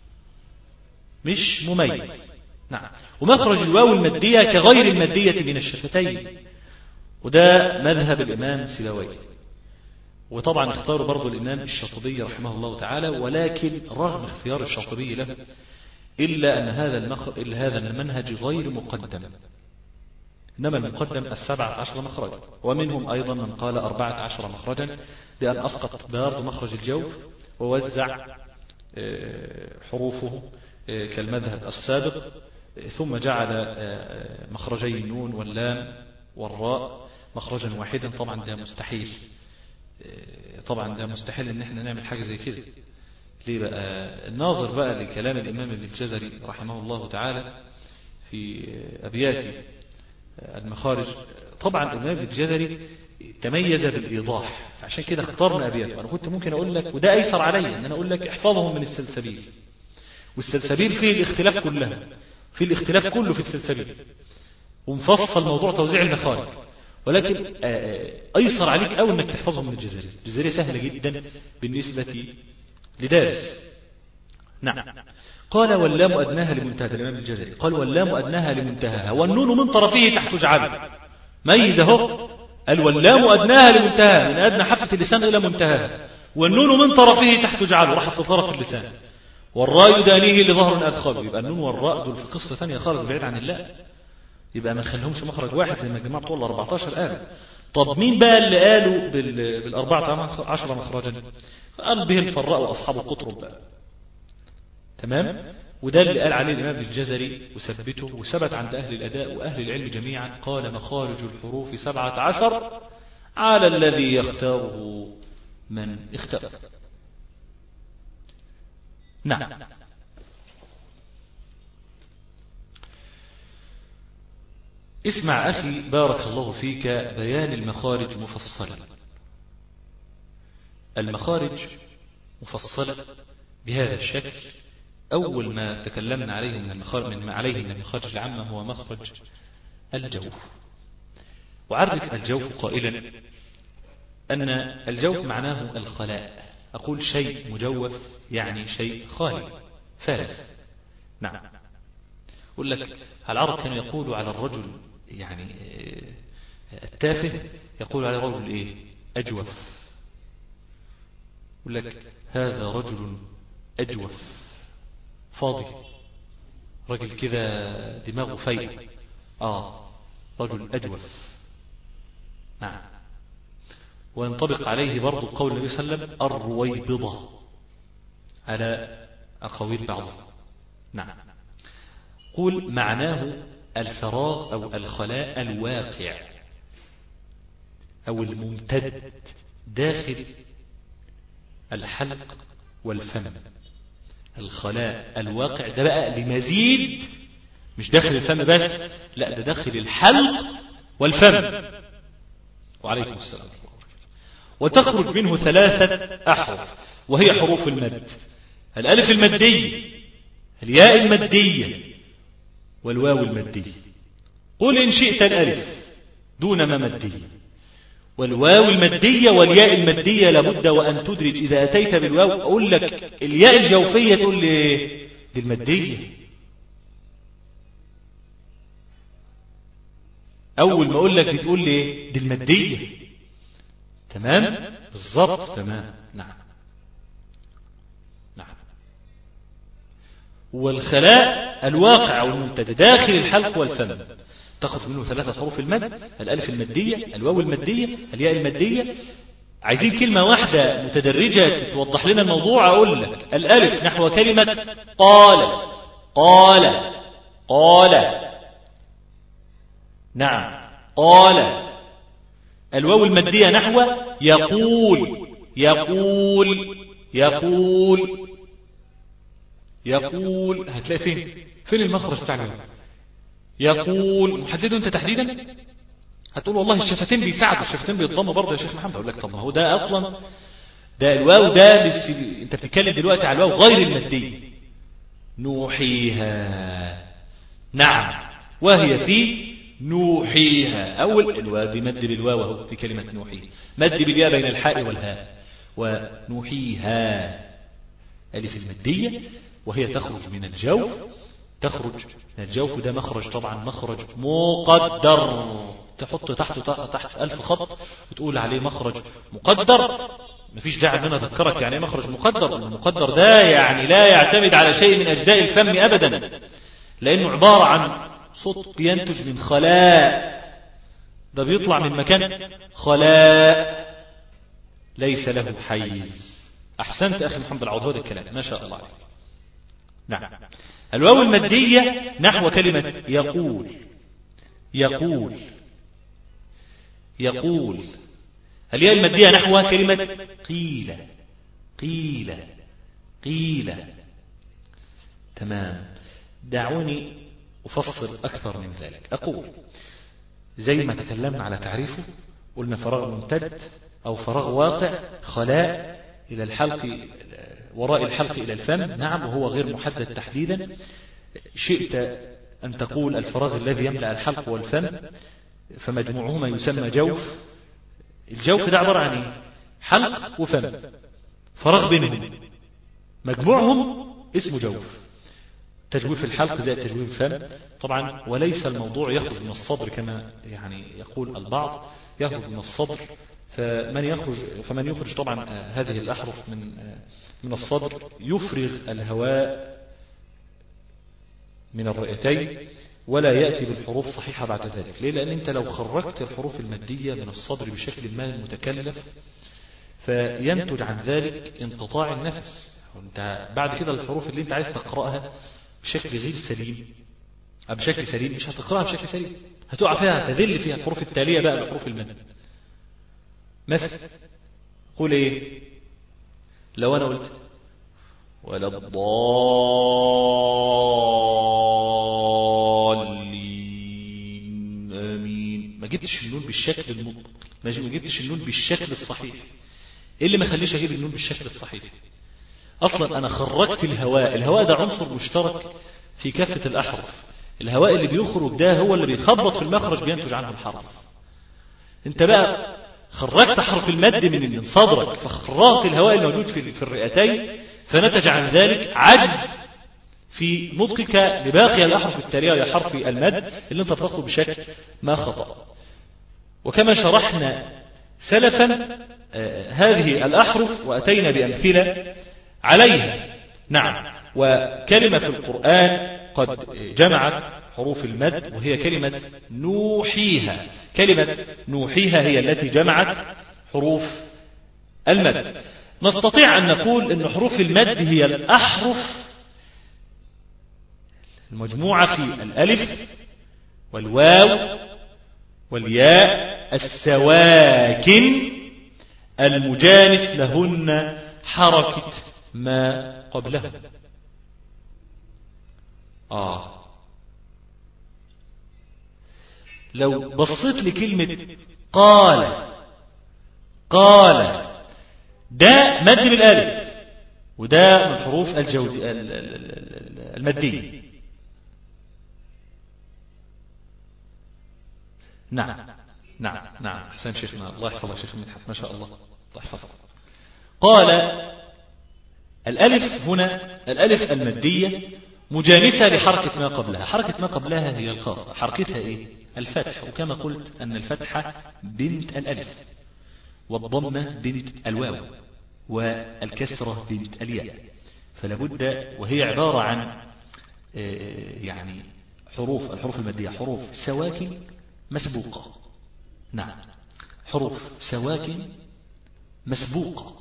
مش مميز نعم ومخرج الواو المادية كغير المادية من الشفتين وده مذهب الإمام سلوي وطبعا اختار برضو الإمام الشاطبي رحمه الله تعالى ولكن رغم اختيار الشاطبي له إلا أن هذا المخ... إلا هذا المنهج غير مقدم إنما المقدم السبعة عشر مخرجا ومنهم أيضا من قال أربعة عشر مخرجا بأن أسقط برضو مخرج الجوف ووزع حروفه كالمذهب السابق ثم جعل مخرجي النون واللام والراء مخرجا واحدا طبعا ده مستحيل طبعا ده مستحيل ان احنا نعمل حاجة زي كده ليه بقى الناظر بقى لكلام الامام ابن الجزري رحمه الله تعالى في ابياته المخارج طبعا الامام ابن الجزري تميز بالايضاح عشان كده اخترنا ابياته انا كنت ممكن اقول لك وده ايسر علي ان انا اقول لك احفظهم من السلسبيل والسلسبيل فيه الاختلاف كلها في الاختلاف كله في السلسبيل ومفصل موضوع توزيع المخارج ولكن أيسر عليك أو أنك تحفظهم من الجزري الجزري سهلة جدا بالنسبة لدارس نعم قال واللام أدناها لمنتهى الإمام الجزري قال واللام أدناها لمنتهاها والنون من طرفه تحت جعل ميز اهو قال واللام أدناها لمنتهاها من أدنى حافة اللسان إلى منتهاها والنون من طرفه تحت جعله راح طرف اللسان والراء يدانيه لظهر أدخله يبقى النون والراء دول في قصة ثانية خالص بعيد عن الله يبقى ما نخليهمش مخرج واحد زي ما الجماعة بتقول 14 قالوا طب مين بقى اللي قالوا بال... بالأربعة عشر مخرجا قال بهم فراء وأصحاب القطرب بقى تمام وده اللي قال عليه الإمام الجزري وثبته وثبت عند أهل الأداء وأهل العلم جميعا قال مخارج الحروف سبعة عشر على الذي يختاره من اختار نعم اسمع أخي بارك الله فيك بيان المخارج مفصلا المخارج مفصلة بهذا الشكل أول ما تكلمنا عليه من المخارج من عليه من المخارج العامة هو مخرج الجوف وعرف الجوف قائلا أن الجوف معناه الخلاء أقول شيء مجوف يعني شيء خالي فارغ نعم أقول لك العرب كانوا يقولوا على الرجل يعني التافه يقول على الرجل إيه أجوف يقول لك هذا رجل أجوف فاضي رجل كذا دماغه فايق آه رجل أجوف نعم وينطبق عليه برضو قول النبي صلى الله عليه وسلم الرويبضة على أقاويل بعضها نعم قول معناه الفراغ أو الخلاء الواقع أو الممتد داخل الحلق والفم الخلاء الواقع ده بقى لمزيد مش داخل الفم بس لا ده داخل الحلق والفم وعليكم السلام وتخرج منه ثلاثة أحرف وهي حروف المد الألف المادية الياء المادية والواو المادية قل إن شئت الألف دون ما مادية والواو المادية والياء المادية لابد وأن تدرج إذا أتيت بالواو أقول لك الياء الجوفية تقول لي دي المادية أول ما أقول لك بتقول لي دي المادية تمام بالضبط تمام نعم نعم والخلاء الواقع والممتد داخل الحلق والفم تخرج منه ثلاثة حروف المد الألف المادية الواو المادية الياء المادية عايزين كلمة واحدة متدرجة توضح لنا الموضوع أقول لك الألف نحو كلمة قال قال قال نعم قال الواو المادية نحو يقول يقول يقول يقول هتلاقي فين فين المخرج بتاع الواو يقول محدده انت تحديدا هتقول والله الشفتين بيساعدوا الشفتين بيتضموا برضه يا شيخ محمد اقول لك طب ما هو ده اصلا ده الواو ده بس انت بتتكلم دلوقتي على الواو غير الماديه نوحيها نعم وهي في نوحيها أول الواو دي مد بالواو اهو في كلمة نوحيها مد بالياء بين الحاء والهاء ونوحيها ألف المادية وهي تخرج من الجوف تخرج من الجوف ده مخرج طبعا مخرج مقدر تحط تحته تحت ألف خط وتقول عليه مخرج مقدر مفيش داعي ان انا اذكرك يعني ايه مخرج مقدر المقدر ده يعني لا يعتمد على شيء من اجزاء الفم ابدا لانه عباره عن صوت بينتج من خلاء ده بيطلع من مكان خلاء ليس له حيز احسنت اخي محمد العوض هذا الكلام ما شاء الله عليك نعم الواو الماديه نحو كلمه يقول يقول يقول الياء المادية نحو كلمة قيل قيل قيل تمام دعوني أفصل أكثر من ذلك أقول زي ما تكلمنا على تعريفه قلنا فراغ ممتد أو فراغ واقع خلاء إلى الحلق وراء الحلق إلى الفم نعم وهو غير محدد تحديدا شئت أن تقول الفراغ الذي يملأ الحلق والفم فمجموعهما يسمى جوف الجوف ده عبارة عن ايه حلق وفم فراغ بينهم مجموعهم اسمه جوف تجويف الحلق زي تجويف الفم طبعا وليس الموضوع يخرج من الصدر كما يعني يقول البعض يخرج من الصدر فمن يخرج فمن يخرج طبعا هذه الأحرف من من الصدر يفرغ الهواء من الرئتين ولا يأتي بالحروف صحيحة بعد ذلك ليه لأن أنت لو خرجت الحروف المادية من الصدر بشكل ما المتكلف فينتج عن ذلك انقطاع النفس وانت بعد كده الحروف اللي انت عايز تقرأها بشكل غير سليم أو بشكل سليم مش هتقرأها بشكل سليم هتقع فيها تذل فيها الحروف التالية بقى بحروف المد مثلا قول ايه لو انا قلت ولا الضالين امين ما جبتش النون بالشكل المطلق ما جبتش النون بالشكل الصحيح ايه اللي ما خليش اجيب النون بالشكل الصحيح اصلا انا خرجت الهواء الهواء ده عنصر مشترك في كافة الاحرف الهواء اللي بيخرج ده هو اللي بيخبط في المخرج بينتج عنه الحرف انت بقى خرجت حرف المد من من صدرك فخرجت الهواء الموجود في في الرئتين فنتج عن ذلك عجز في نطقك لباقي الأحرف التالية لحرف المد اللي انت بتطلب بشكل ما خطأ وكما شرحنا سلفا آه هذه الأحرف وأتينا بأمثلة عليها نعم وكلمة في القرآن قد جمعت حروف المد وهي كلمة نوحيها كلمة نوحيها هي التي جمعت حروف المد نستطيع أن نقول أن حروف المد هي الأحرف المجموعة في الألف والواو والياء السواكن المجانس لهن حركة ما قبلها آه لو بصيت لكلمة قال قال ده مد بالالف وده من حروف الجود المادية نعم نعم نعم حسن شيخنا الله يحفظك شيخ مدحت ما شاء الله الله يحفظك قال الألف هنا الألف المادية مجانسة لحركة ما قبلها حركة ما قبلها هي الخاء حركتها إيه الفتح وكما قلت أن الفتحة بنت الألف والضمة بنت الواو والكسرة بنت الياء فلابد وهي عبارة عن يعني حروف الحروف المادية حروف سواكن مسبوقة نعم حروف سواكن مسبوقة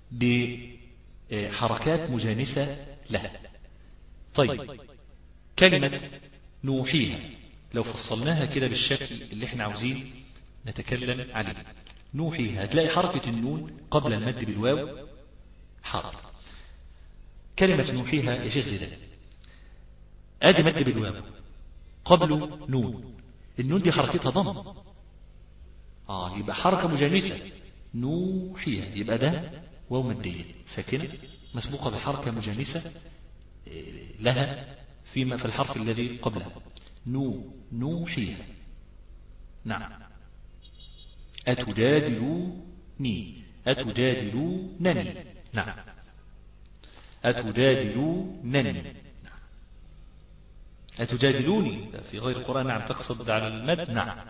بحركات مجانسة لها طيب كلمة نوحيها لو فصلناها كده بالشكل اللي احنا عاوزين نتكلم عليه نوحيها هتلاقي حركة النون قبل المد بالواو حرف كلمة نوحيها يا شيخ زيدان ادي مد بالواو قبله نون النون دي حركتها ضم اه يبقى حركة مجانسة نوحيها يبقى ده واو مادية ساكنة مسبوقة بحركة مجانسة لها فيما في الحرف الذي قبلها نو نوحيها نعم أتجادلوني أتجادلونني نعم أتجادلونني نعم أتجادلوني في غير القرآن نعم تقصد على المد نعم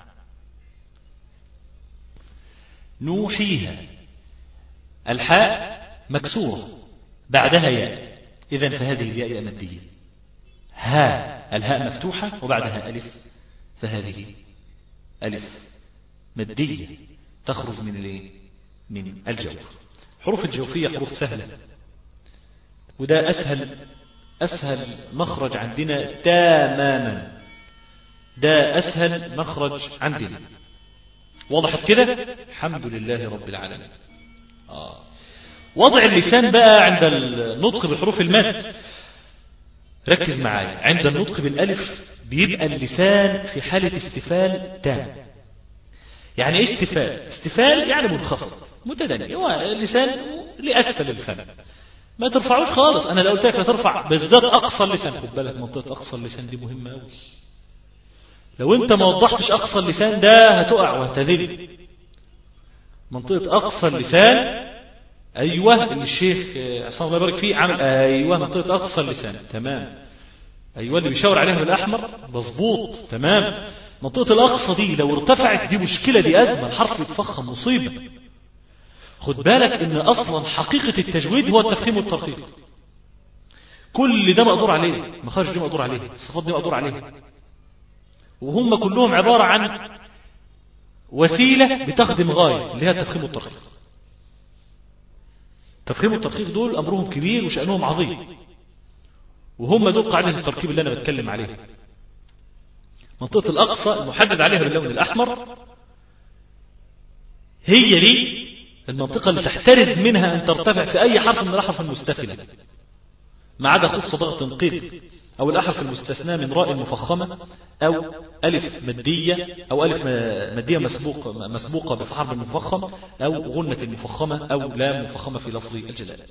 نوحيها الحاء مكسورة بعدها ياء إذن فهذه الياء ياء مادية ها الهاء مفتوحة وبعدها ألف فهذه ألف مادية تخرج من الايه من الجوف حروف الجوفية حروف سهلة وده أسهل أسهل مخرج عندنا تماما ده أسهل مخرج عندنا وضحت كده الحمد لله رب العالمين آه. وضع اللسان بقى عند النطق بحروف المد ركز معايا عند النطق بالالف بيبقى اللسان في حالة استفال تام يعني ايه استفال استفال يعني منخفض متدني هو اللسان لأسفل الفم ما ترفعوش خالص انا لو قلت لك ترفع بالذات اقصى اللسان خد بالك منطقه اقصى اللسان دي مهمه قوي لو انت ما وضحتش اقصى اللسان ده هتقع وهتذل منطقه اقصى اللسان ايوه اللي الشيخ عصام الله يبارك فيه عمل ايوه منطقه اقصى اللسان تمام ايوه اللي بيشاور عليها بالاحمر مظبوط تمام منطقه الاقصى دي لو ارتفعت دي مشكله دي ازمه الحرف يتفخم مصيبه خد بالك ان اصلا حقيقه التجويد هو التفخيم والترقيق كل ده مقدور عليه مخارج دي مقدور عليه الصفات دي مقدور عليها وهم كلهم عباره عن وسيله بتخدم غايه اللي هي التفخيم والترقيق التفخيم والترقيق دول امرهم كبير وشانهم عظيم وهم دول قاعده التركيب اللي انا بتكلم عليها منطقه الاقصى المحدد عليها باللون الاحمر هي دي المنطقة اللي تحترز منها أن ترتفع في أي حرف من الأحرف المستفلة ما عدا خف صدغة تنقيط أو الأحرف المستثنى من راء مفخمة أو ألف مادية أو ألف مادية مسبوق مسبوقة بحرف مفخم أو غنة مفخمة أو لام مفخمة في لفظ الجلال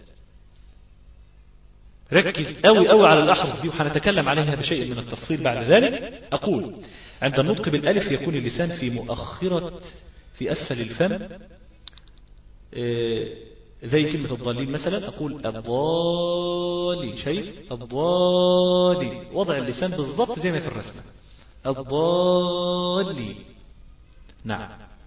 ركز أوي أوي على الأحرف دي وحنتكلم عليها بشيء من التفصيل بعد ذلك أقول عند النطق بالألف يكون اللسان في مؤخرة في أسفل الفم زي كلمة الضالين مثلا أقول الضالين شايف الضالين وضع اللسان بالضبط زي ما في الرسمة الضالين نعم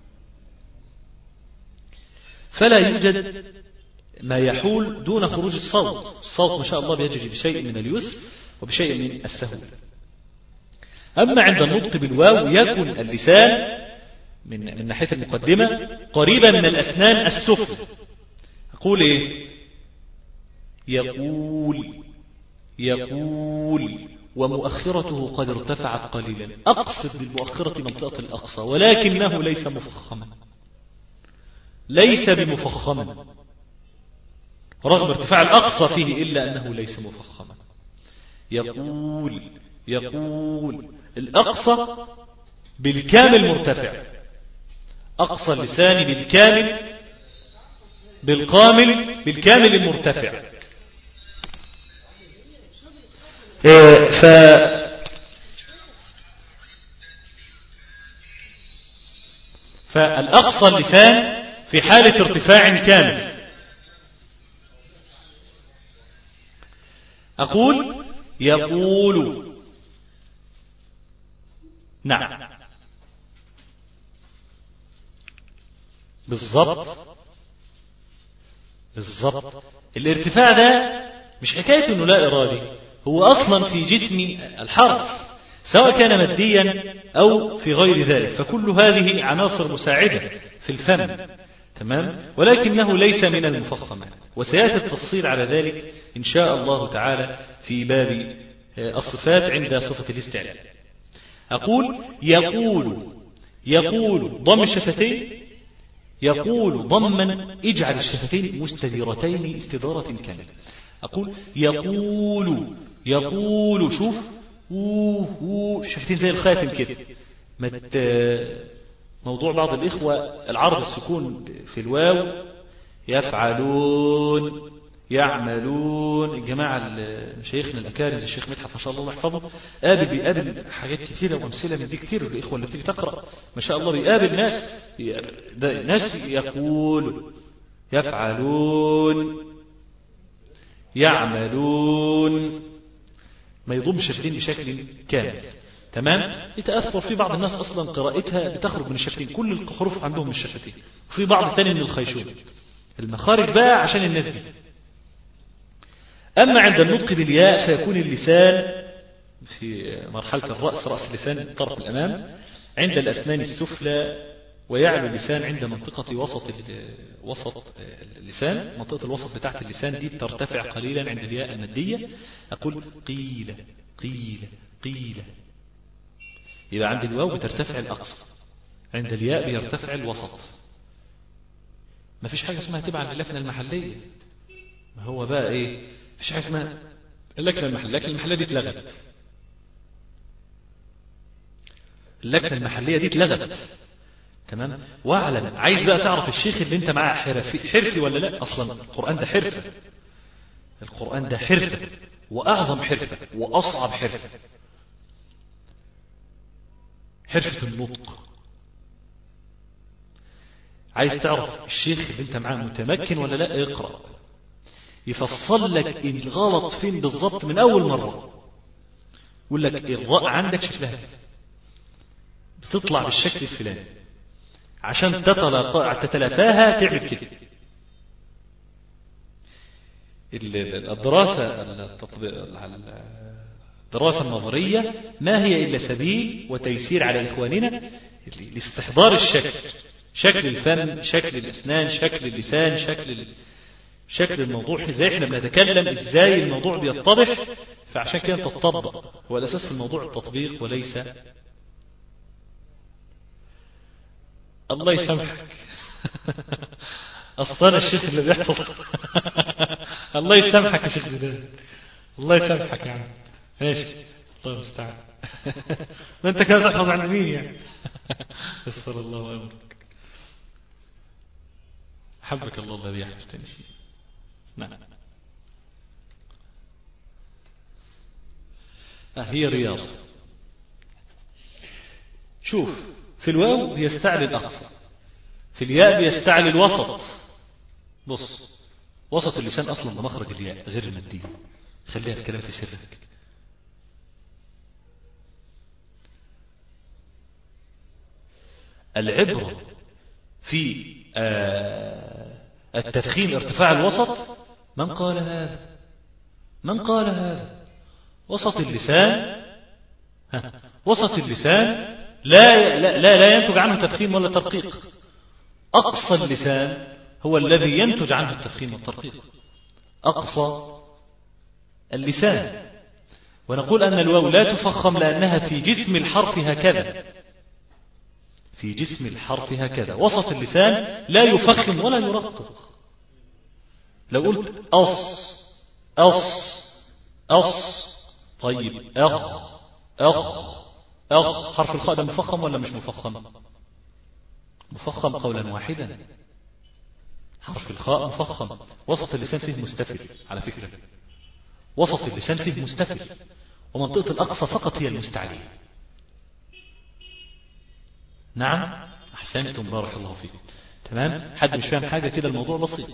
فلا يوجد ما يحول دون خروج الصوت الصوت ما شاء الله بيجري بشيء من اليسر وبشيء من السهولة أما عند النطق بالواو يكون اللسان من من ناحية المقدمة قريبة من الأسنان السفلى أقول إيه يقول يقول ومؤخرته قد ارتفعت قليلا أقصد بالمؤخرة منطقة الأقصى ولكنه ليس مفخما ليس بمفخما رغم ارتفاع الأقصى فيه إلا أنه ليس مفخما يقول يقول الأقصى بالكامل مرتفع أقصى اللسان بالكامل بالقامل بالكامل المرتفع ف فالأقصى اللسان في حالة ارتفاع كامل أقول يقول نعم بالضبط بالضبط الارتفاع ده مش حكاية انه لا ارادي هو اصلا في جسم الحرف سواء كان ماديا أو في غير ذلك فكل هذه عناصر مساعدة في الفم تمام ولكنه ليس من المفخمات وسيأتي التفصيل على ذلك إن شاء الله تعالى في باب الصفات عند صفة الاستعلاء أقول يقول يقول ضم الشفتين يقول ضما اجعل الشفتين مستديرتين استدارة كاملة أقول يقول يقول شوف أوه أوه شفتين زي الخاتم كده مت موضوع بعض الإخوة العرض السكون في الواو يفعلون يعملون الجماعة شيخنا الأكارم زي الشيخ مدحت ما شاء الله يحفظه قابل بيقابل حاجات كثيرة وأمثلة من دي كتير الإخوة اللي بتيجي تقرأ ما شاء الله بيقابل ناس ناس يقول يفعلون يعملون ما يضمش الشفتين بشكل كامل تمام يتأثر في بعض الناس أصلا قراءتها بتخرج من الشفتين كل الحروف عندهم من الشفتين وفي بعض تاني من الخيشوم المخارج بقى عشان الناس دي أما عند النطق بالياء فيكون اللسان في مرحلة الرأس رأس اللسان طرف الأمام عند الأسنان السفلى ويعلو اللسان عند منطقة وسط وسط اللسان منطقة الوسط بتاعت اللسان دي ترتفع قليلا عند الياء المادية أقول قيل قيل قيل يبقى عند الواو بترتفع الأقصى عند الياء بيرتفع الوسط ما فيش حاجة اسمها تبع اللكنة المحلية ما هو بقى ايه فيش حاجة اسمها اللكنة المحلية اللكنة المحلية دي اتلغت اللكنة المحلية دي اتلغت تمام واعلم عايز بقى تعرف الشيخ اللي انت معاه حرفي حرفي ولا لا اصلا القرآن ده حرفة القرآن ده حرفة واعظم حرفة واصعب حرفة حرفة النطق عايز تعرف الشيخ اللي انت معاه متمكن ولا لا اقرأ يفصل لك الغلط فين بالظبط من اول مرة يقول لك الراء عندك شكلها كذا بتطلع بالشكل الفلاني عشان تتلافاها تعمل كده الدراسة الدراسة النظرية ما هي إلا سبيل وتيسير على إخواننا لاستحضار الشكل شكل الفم شكل الأسنان شكل اللسان شكل شكل الموضوع ازاي احنا بنتكلم ازاي الموضوع بيتضح فعشان كده تطبق هو الأساس في الموضوع التطبيق وليس الله يسامحك أصلا الشيخ اللي بيحفظ الله يسامحك يا شيخ زيدان الله يسامحك يا عم ماشي الله المستعان ما انت كده تحفظ عن مين يعني يسر الله امرك حبك الله الذي يحفظتني فيه نعم آه هي رياض شوف في الواو بيستعلي الأقصى في الياء بيستعلي الوسط بص وسط اللسان أصلا ده مخرج الياء غير المادية خليها الكلام في سرك العبرة في آه التدخين ارتفاع الوسط من قال هذا من قال هذا وسط اللسان وسط اللسان لا لا لا, لا ينتج عنه تفخيم ولا ترقيق أقصى اللسان هو الذي ينتج عنه التفخيم والترقيق أقصى اللسان ونقول أن الواو لا تفخم لأنها في جسم الحرف هكذا في جسم الحرف هكذا وسط اللسان لا يفخم ولا يرقق لو قلت أص أص أص طيب أخ أخ أخ حرف الخاء ده مفخم ولا مش مفخم مفخم قولا واحدا حرف الخاء مفخم وسط اللسان فيه مستفل على فكرة وسط اللسان فيه مستفل ومنطقة الأقصى فقط هي المستعلية نعم أحسنتم بارك الله فيكم تمام حد مش فاهم حاجة كده الموضوع بسيط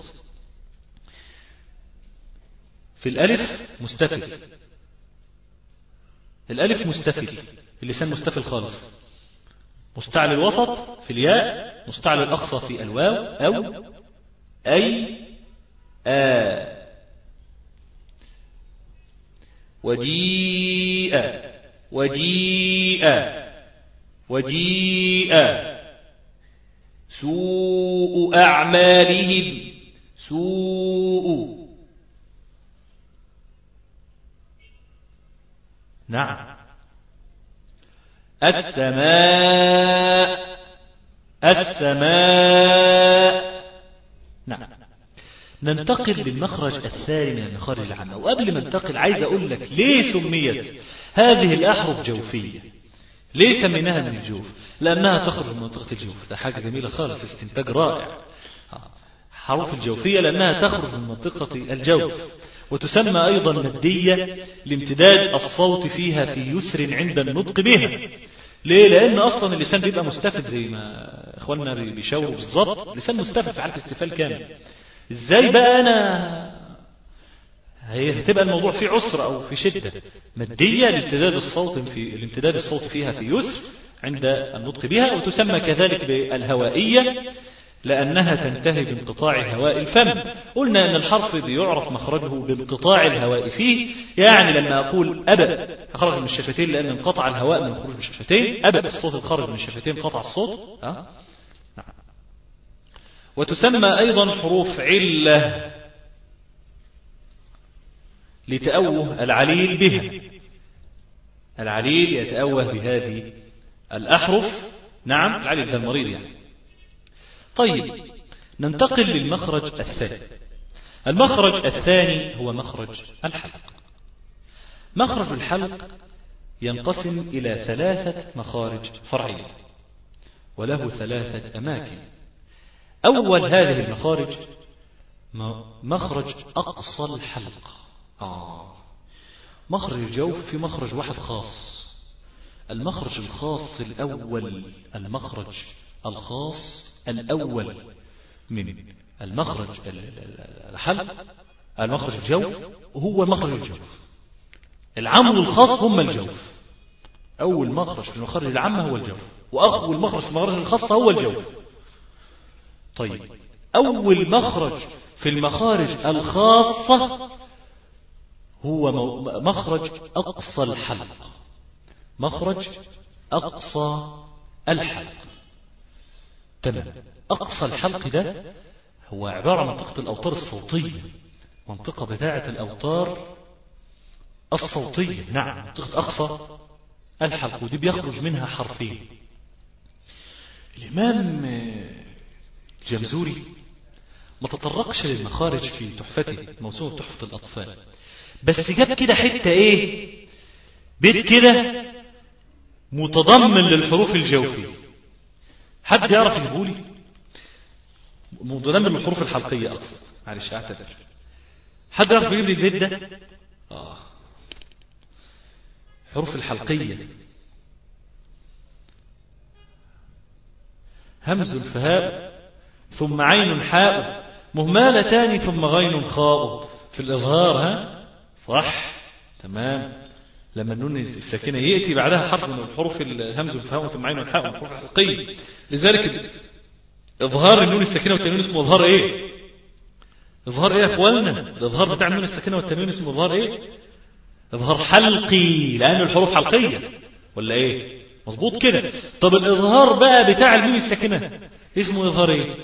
في الألف مستفل الألف مستفل اللسان مستفل خالص مستعلى الوسط في الياء مستعلى الأقصى في الواو أو أي آ وجيء وجيء وجيء سوء أعمالهم سوء نعم السماء السماء نعم ننتقل للمخرج الثاني من المخارج العامة وقبل ما ننتقل عايز أقول لك ليه سميت هذه الأحرف جوفية ليه سميناها من الجوف لأنها تخرج من منطقة الجوف ده حاجة جميلة خالص استنتاج رائع حروف الجوفية لأنها تخرج من منطقة الجوف وتسمى أيضا مادية لامتداد الصوت فيها في يسر عند النطق بها ليه لأن أصلا اللسان بيبقى مستفد زي ما إخواننا بيشاوروا بالظبط اللسان مستفد في حالة استفال كامل إزاي بقى أنا هي هتبقى الموضوع فيه عسر أو في شدة مادية لامتداد الصوت في الامتداد الصوت فيها في يسر عند النطق بها وتسمى كذلك بالهوائية لأنها تنتهي بانقطاع هواء الفم قلنا أن الحرف بيعرف مخرجه بانقطاع الهواء فيه يعني لما أقول أبأ أخرج من الشفتين لأن انقطع الهواء من خروج من الشفتين أبأ الصوت الخارج من الشفتين قطع الصوت أه؟ نعم. وتسمى أيضا حروف علة لتأوه العليل بها العليل يتأوه بهذه الأحرف نعم العليل ده المريض يعني طيب ننتقل للمخرج الثاني المخرج الثاني هو مخرج الحلق مخرج الحلق ينقسم إلى ثلاثة مخارج فرعية وله ثلاثة أماكن أول هذه المخارج مخرج أقصى الحلق آه. مخرج الجوف في مخرج واحد خاص المخرج الخاص الأول المخرج الخاص الأول من المخرج الحلق المخرج الجوف هو مخرج الجوف العام والخاص هم الجوف أول مخرج في المخرج العامة هو الجوف وأول مخرج في المخرج الخاصة هو الجوف طيب أول مخرج في المخارج الخاصة هو مخرج أقصى الحلق مخرج أقصى الحلق تمام أقصى الحلق ده هو عبارة عن منطقة الأوتار الصوتية منطقة بتاعة الأوتار الصوتية نعم منطقة أقصى الحلق ودي بيخرج منها حرفين الإمام الجمزوري ما تطرقش للمخارج في تحفته موسوعة تحفة الأطفال بس جاب كده حتة إيه بيت كده متضمن للحروف الجوفية حد يعرف يقولي متضمن للحروف الحلقية أقصد معلش أعتذر حد يعرف يجيب لي البيت ده آه. حروف الحلقية همز فهاء ثم عين حاء مهمالتان ثم غين خاء في الإظهار ها صح تمام لما النون الساكنة يأتي بعدها حرف من الحروف الهمز والفهاء ثم عين والحاء من الحروف الحلقية لذلك إظهار النون الساكنة والتنوين اسمه إظهار إيه إظهار إيه يا إخواننا الإظهار بتاع النون الساكنة والتنوين اسمه إظهار إيه إظهار حلقي لأن الحروف حلقية ولا إيه مظبوط كده طب الإظهار بقى بتاع الميم الساكنة اسمه إظهار إيه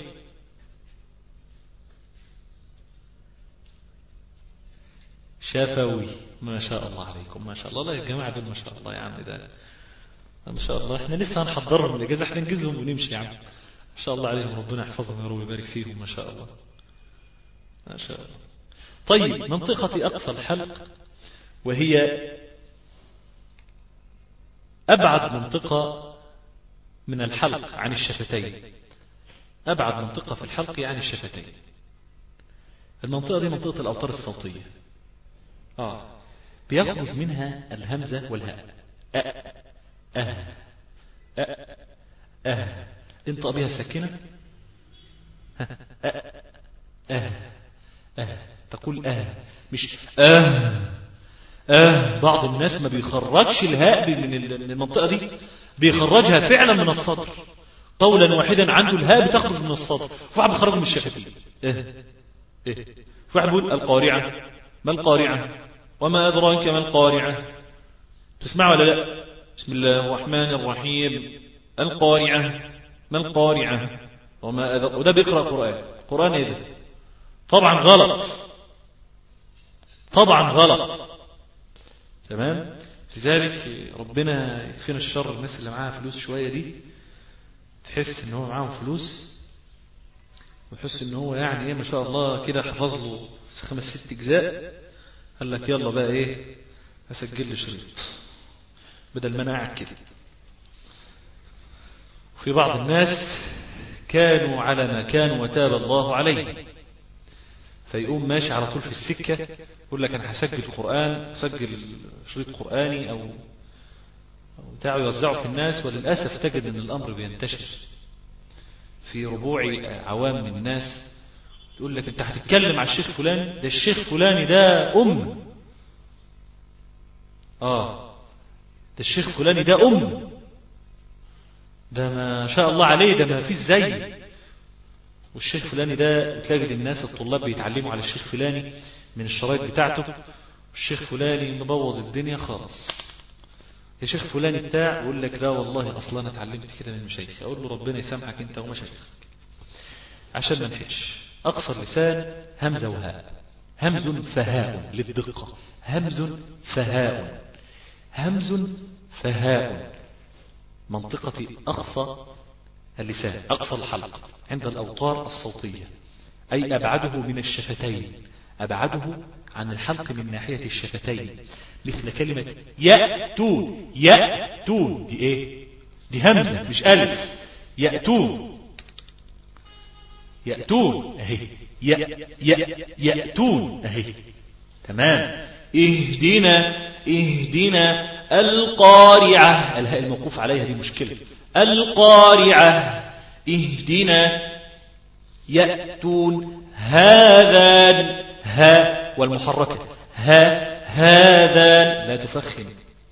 شفوي ما شاء الله عليكم ما شاء الله لا يا جماعة دول ما شاء الله يا عم ده ما شاء الله احنا لسه هنحضرهم الإجازة احنا نجزهم ونمشي يا عم ما شاء الله عليهم ربنا يحفظهم يا رب ويبارك فيهم ما شاء الله ما شاء الله طيب منطقة أقصى الحلق وهي أبعد منطقة من الحلق عن الشفتين أبعد منطقة في الحلق عن الشفتين المنطقة دي منطقة الأوتار الصوتية آه بيخرج منها الهمزة والهاء أه أه أه أه انطق بها ساكنة أه أه أه تقول أه مش أه آه بعض الناس ما بيخرجش الهاء من المنطقة دي بيخرجها فعلا من الصدر قولا واحدا عنده الهاء بتخرج من الصدر واحد بيخرج من الشفتين إيه إيه واحد بيقول القارعة ما القارعة وما أدراك ما القارعة تسمع ولا لا بسم الله الرحمن الرحيم القارعة ما القارعة وما أذر وده بيقرأ قرآن قرآن إيه ده طبعا غلط طبعا غلط تمام لذلك ربنا يكفينا الشر الناس اللي معاها فلوس شوية دي تحس ان هو معاهم فلوس ويحس ان هو يعني ايه ما شاء الله كده حفظ له خمس ست اجزاء قال لك يلا بقى ايه اسجل لي شريط بدل ما انا قاعد كده وفي بعض الناس كانوا على ما كانوا وتاب الله عليهم فيقوم ماشي على طول في السكة يقول لك أنا هسجل قرآن أسجل شريط قرآني أو أو بتاعه يوزعه في الناس وللأسف تجد أن الأمر بينتشر في ربوع عوام من الناس يقول لك أنت هتتكلم على الشيخ فلان ده الشيخ فلاني ده أم آه ده الشيخ فلاني ده أم ده ما شاء الله عليه ده ما فيش زي والشيخ فلاني ده تلاقي الناس الطلاب بيتعلموا على الشيخ فلاني من الشرايط بتاعته والشيخ فلاني مبوظ الدنيا خالص يا شيخ فلاني بتاع يقول لك لا والله اصلا انا اتعلمت كده من مشايخ اقول له ربنا يسامحك انت ومشايخك عشان ما نحكش اقصر لسان همزه وهاء همز فهاء للدقه همز فهاء همز فهاء منطقة أقصى اللسان أقصى الحلق عند الأوتار الصوتية أي أبعده من الشفتين أبعده عن الحلق من ناحية الشفتين مثل كلمة يأتون يأتون دي إيه دي همزة مش ألف يأتون يأتون أهي يأتون أهي تمام اهدنا اهدنا القارعة الهاء الموقوف عليها دي مشكلة القارعة اهدنا يأتون هذا ها والمحركة ها هذا لا تفخم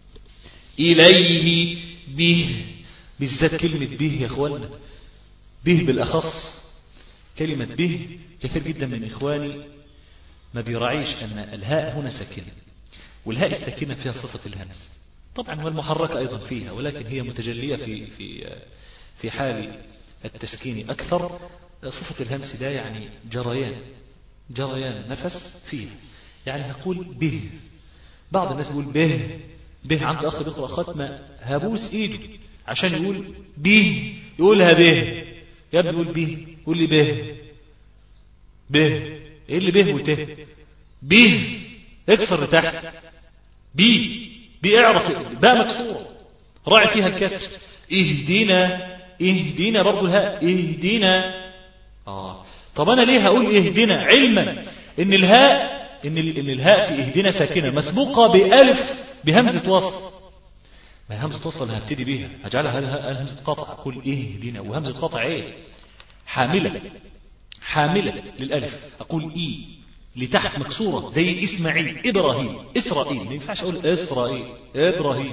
إليه به بالذات كلمة به يا أخوانا به بالأخص كلمة به كثير جدا من إخواني ما بيراعيش أن الهاء هنا ساكنة والهاء الساكنة فيها صفة الهمس طبعا والمحركة أيضا فيها ولكن هي متجلية في في في حال التسكين أكثر صفة الهمس ده يعني جريان جريان نفس فيه يعني هقول به بعض الناس بيقول به به عند أخ بيقرأ ختمة هبوس إيده عشان يقول به يقولها به يا ابني يقول به يقول لي به به ايه اللي به وته به اكسر لتحت بي بي اعرف باء مكسوره راعي فيها الكسر اهدنا اهدنا برضو الهاء اهدنا اه طب انا ليه هقول اهدنا علما ان الهاء ان, إن الهاء في اهدنا ساكنه مسبوقه بالف بهمزه وصل ما همزه وصل هبتدي بيها هجعلها همزه قطع اقول اهدنا وهمزه قطع ايه حامله حاملة للألف أقول إي لتحت مكسورة زي إسماعيل إبراهيم إسرائيل ما ينفعش أقول إسرائيل إبراهيم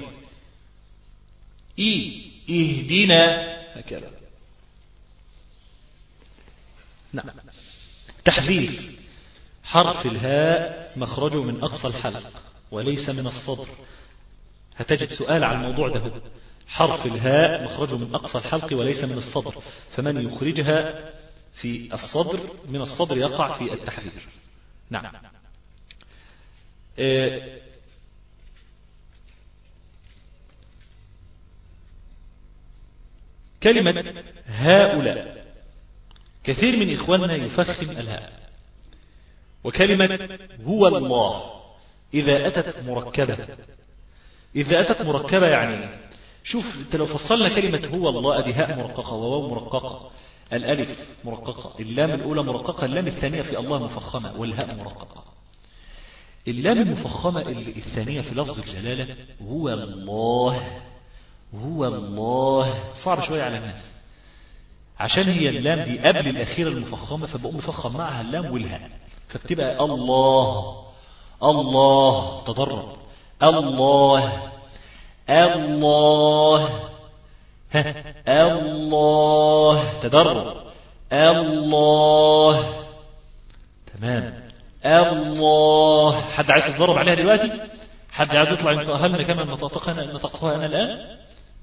إي إهدينا هكذا نعم تحذير حرف الهاء مخرجه من أقصى الحلق وليس من الصدر هتجد سؤال عن الموضوع ده حرف الهاء مخرجه من أقصى الحلق وليس من الصدر فمن يخرجها في الصدر من الصدر يقع في التحذير نعم آه كلمة هؤلاء كثير من إخواننا يفخم الهاء وكلمة هو الله إذا أتت مركبة إذا أتت مركبة يعني شوف انت لو فصلنا كلمة هو الله أدي هاء مرققة وواو مرققة الألف مرققة اللام الأولى مرققة اللام الثانية في الله مفخمة والهاء مرققة اللام المفخمة الثانية في لفظ الجلالة هو الله هو الله صعب شوية على الناس عشان هي اللام دي قبل الأخيرة المفخمة فبقوم مفخم معها اللام والهاء فبتبقى الله الله تضرب الله الله الله تدرب الله تمام الله حد عايز يتدرب عليها دلوقتي حد عايز يطلع ينطقها لنا كما نطقها نطقها أنا الآن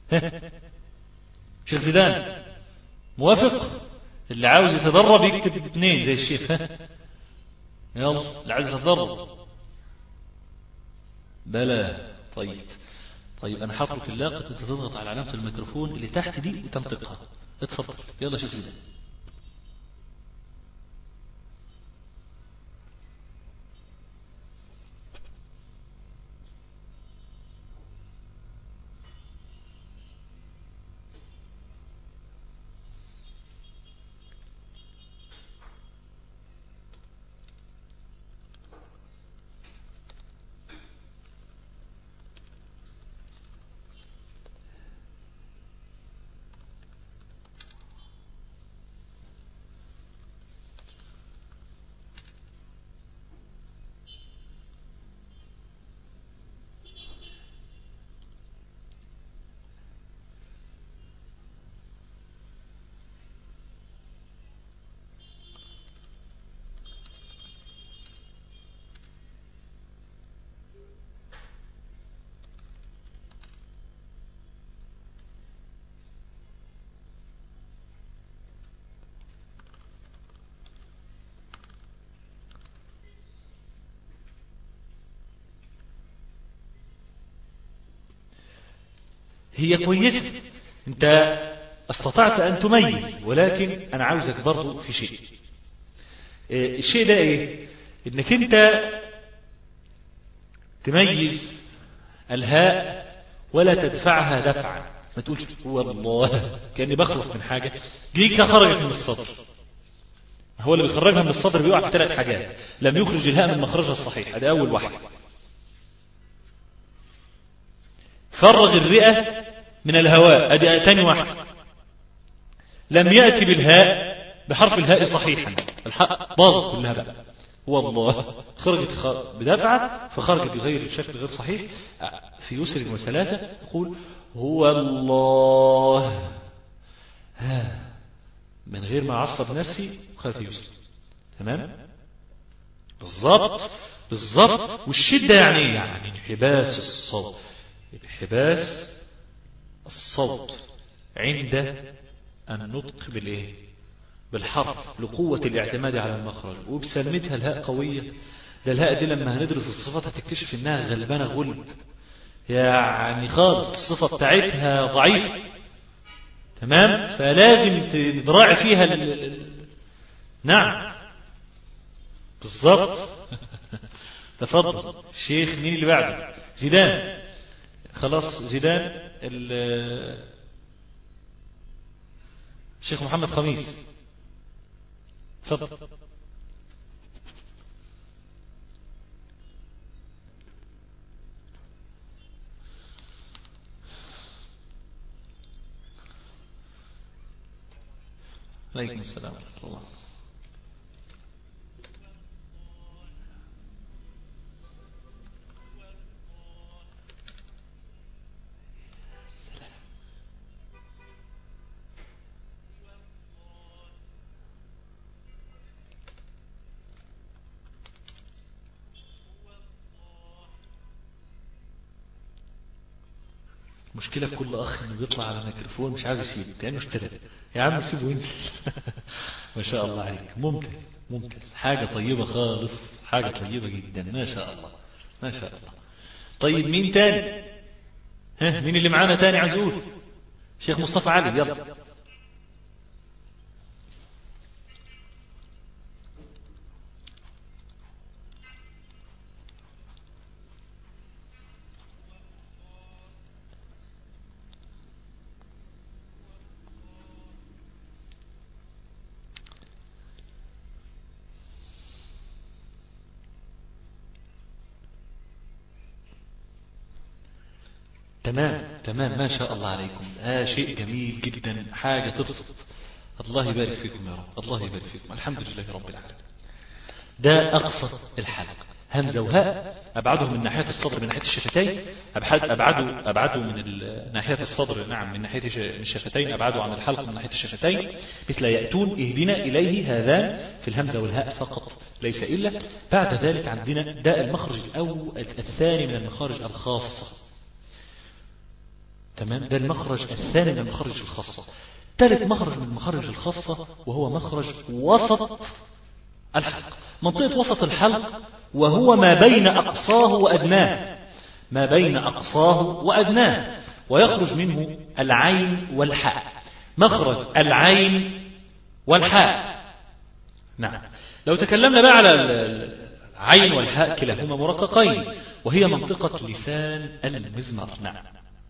شيخ زيدان موافق اللي عاوز يتدرب يكتب اثنين زي الشيخ ها يلا اللي عايز يتدرب بلى طيب طيب انا هترك اللاقط انت تضغط على علامه الميكروفون اللي تحت دي وتنطقها اتفضل يلا شيخ زيدان هي كويسة انت استطعت ان تميز ولكن انا عاوزك برضو في شيء اه الشيء ده ايه انك انت تميز الهاء ولا تدفعها دفعا ما تقولش والله كاني بخلص من حاجه دي خرجت من الصدر هو اللي بيخرجها من الصدر بيقع في ثلاث حاجات لم يخرج الهاء من مخرجها الصحيح هذا اول واحد فرغ الرئة من الهواء ادي تاني واحد لم يأتي بالهاء بحرف الهاء صحيحا الحق باظت كلها بقى والله خرجت بدفعة فخرجت بغير الشكل غير صحيح في يسر وثلاثة يقول هو الله ها من غير ما أعصب نفسي خاف يسر تمام بالضبط بالضبط والشدة يعني ايه يعني انحباس الصوت انحباس الصوت عند النطق بالايه بالحرف لقوة الاعتماد على المخرج وبسلمتها الهاء قوية ده الهاء دي لما هندرس الصفات هتكتشف انها غلبانة غلب يعني خالص الصفة بتاعتها ضعيفة تمام فلازم تراعي فيها ال... ال... نعم بالضبط تفضل شيخ مين اللي بعده زيدان خلاص زيدان الشيخ محمد خميس تفضل عليكم السلام ورحمة الله مشكلة في كل أخ إنه بيطلع على الميكروفون مش عايز يسيبه كأنه اشترى يا عم سيبه وينزل ما شاء الله عليك ممتاز ممتاز حاجة طيبة خالص حاجة طيبة جدا ما شاء الله ما شاء الله طيب مين تاني ها مين اللي معانا تاني عايز يقول شيخ مصطفى علي يلا تمام تمام ما شاء الله عليكم آه شيء جميل جدا حاجة تبسط الله يبارك فيكم يا رب الله يبارك فيكم الحمد لله رب العالمين ده أقصى الحلقة همزة وهاء أبعده من ناحية الصدر من ناحية الشفتين أبعد أبعده أبعده من ناحية الصدر نعم من ناحية الشفتين أبعده عن الحلق من ناحية الشفتين مثل يأتون اهدنا إليه هذان في الهمزة والهاء فقط ليس إلا بعد ذلك عندنا داء المخرج أو الثاني من المخارج الخاصة تمام ده المخرج الثاني من المخارج الخاصة ثالث مخرج من المخارج الخاصة وهو مخرج وسط الحلق منطقة وسط الحلق وهو ما بين أقصاه وأدناه ما بين أقصاه وأدناه ويخرج منه العين والحاء مخرج العين والحاء نعم لو تكلمنا بقى على العين والحاء كلاهما مرققين وهي منطقة لسان المزمار نعم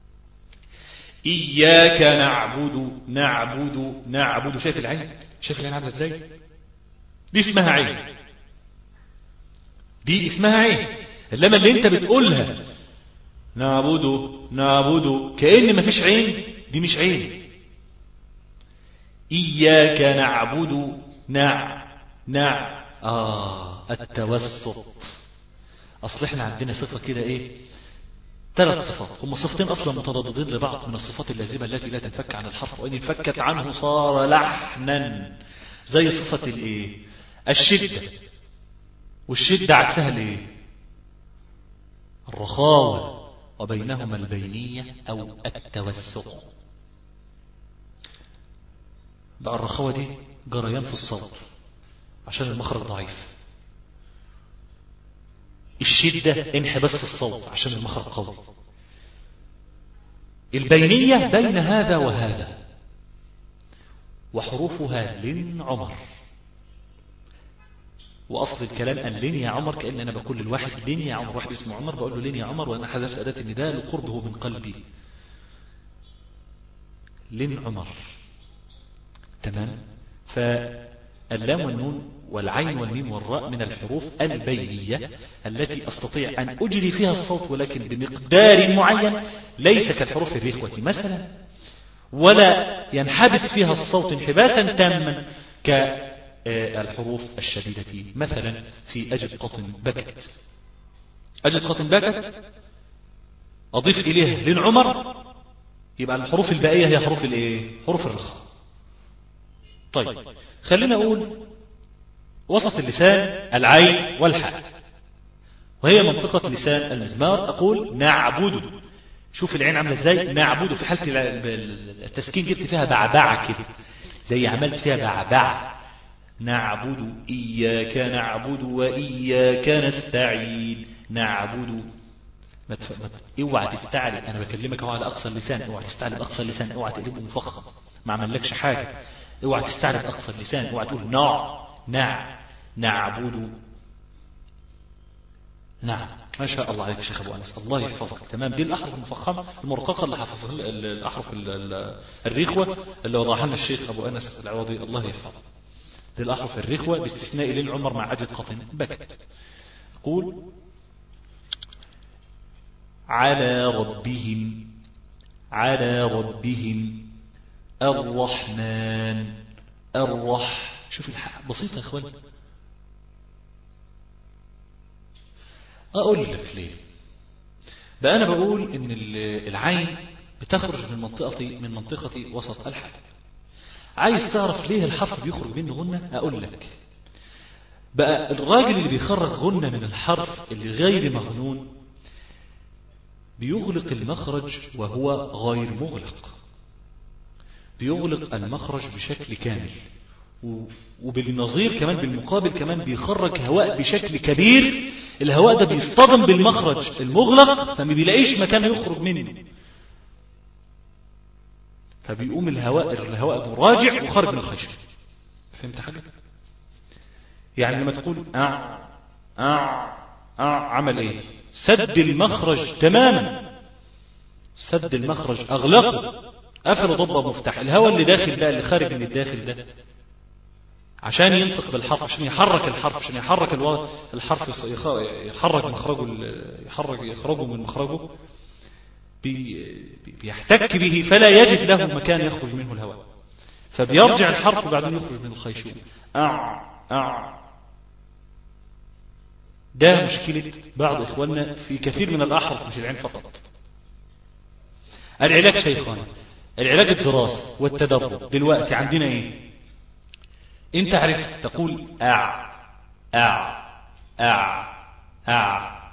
إياك نعبد نعبد نعبد شايف العين شايف العين عاملة ازاي دي اسمها عين دي اسمها عين انما اللي انت بتقولها نعبده نعبده كأن مفيش عين دي مش عين إياك نعبد نع نع آه التوسط أصل احنا عندنا صفة كده إيه ثلاث صفات هم صفتين أصلا متضادين لبعض من الصفات اللازمة التي لا تنفك عن الحرف وإن انفكت عنه صار لحنا زي صفة الإيه الشدة والشدة عكسها الإيه الرخاوة وبينهما البينية أو التوسط بقى الرخاوة دي جريان في الصوت عشان المخرج ضعيف الشدة انحباس في الصوت عشان المخرج قوي البينية بين هذا وهذا وحروفها لن عمر وأصل الكلام أن لين يا عمر كأن أنا بقول للواحد لين يا عمر واحد اسمه عمر بقول له لين يا عمر وأنا حذفت أداة النداء لقربه من قلبي لين عمر تمام فاللام والنون والعين والميم والراء من الحروف البينية التي أستطيع أن أجري فيها الصوت ولكن بمقدار معين ليس كالحروف الرخوة مثلا ولا ينحبس فيها الصوت انحباسا تاما كالحروف الشديدة مثلا في أجد قطن بكت أجد قطن بكت أضيف إليها لين عمر يبقى الحروف الباقية هي حروف الايه حروف الرخاء طيب خلينا أقول وسط اللسان العين والحاء وهي منطقة لسان المزمار أقول نعبد شوف العين عاملة ازاي نعبد في حالة التسكين جبت فيها بعبعة كده زي عملت فيها بعبعة نعبد إياك نعبد وإياك نستعين نعبد ما تف... ما ت... اوعى تستعلي انا بكلمك اهو على اقصى اللسان اوعى تستعلي باقصى اللسان اوعى تقلبه مفخم ما عملكش حاجه اوعى تستعلي باقصى اللسان اوعى تقول نع نع نعبد نعم ما شاء الله عليك يا شيخ ابو انس الله يحفظك تمام دي الاحرف المفخمه المرققه اللي حفظها الاحرف الرخوه اللي وضعها لنا الشيخ ابو انس العوضي الله يحفظه دي الاحرف الرخوه باستثناء لين عمر مع عجل قطن بكت قول على ربهم على ربهم الرحمن الرح شوف الحق بسيطة يا اخوان اقول لك ليه بقى انا بقول ان العين بتخرج من منطقة من منطقة وسط الحلق عايز تعرف ليه الحرف بيخرج منه غنة اقول لك بقى الراجل اللي بيخرج غنة من الحرف اللي غير مغنون بيغلق المخرج وهو غير مغلق بيغلق المخرج بشكل كامل وبالنظير كمان بالمقابل كمان بيخرج هواء بشكل كبير الهواء ده بيصطدم بالمخرج المغلق فما بيلاقيش مكان يخرج منه فبيقوم الهواء الهواء مراجع وخارج من الخشب فهمت حاجة يعني لما تقول أع أع أع عمل ايه سد المخرج تماما سد المخرج أغلقه قفل ضبة مفتاح الهواء اللي داخل بقى اللي خارج من الداخل ده عشان ينطق بالحرف عشان يحرك الحرف عشان يحرك الو... الحرف يحرك مخرجه يحرك يخرجه من مخرجه بي... بيحتك به فلا يجد له مكان يخرج منه الهواء فبيرجع الحرف وبعدين يخرج من الخيشوم أع أع ده مشكلة بعض إخواننا في كثير من الأحرف مش العين فقط العلاج شيخان العلاج الدراسي والتدرب دلوقتي عندنا ايه انت عرفت تقول اع اع اع اع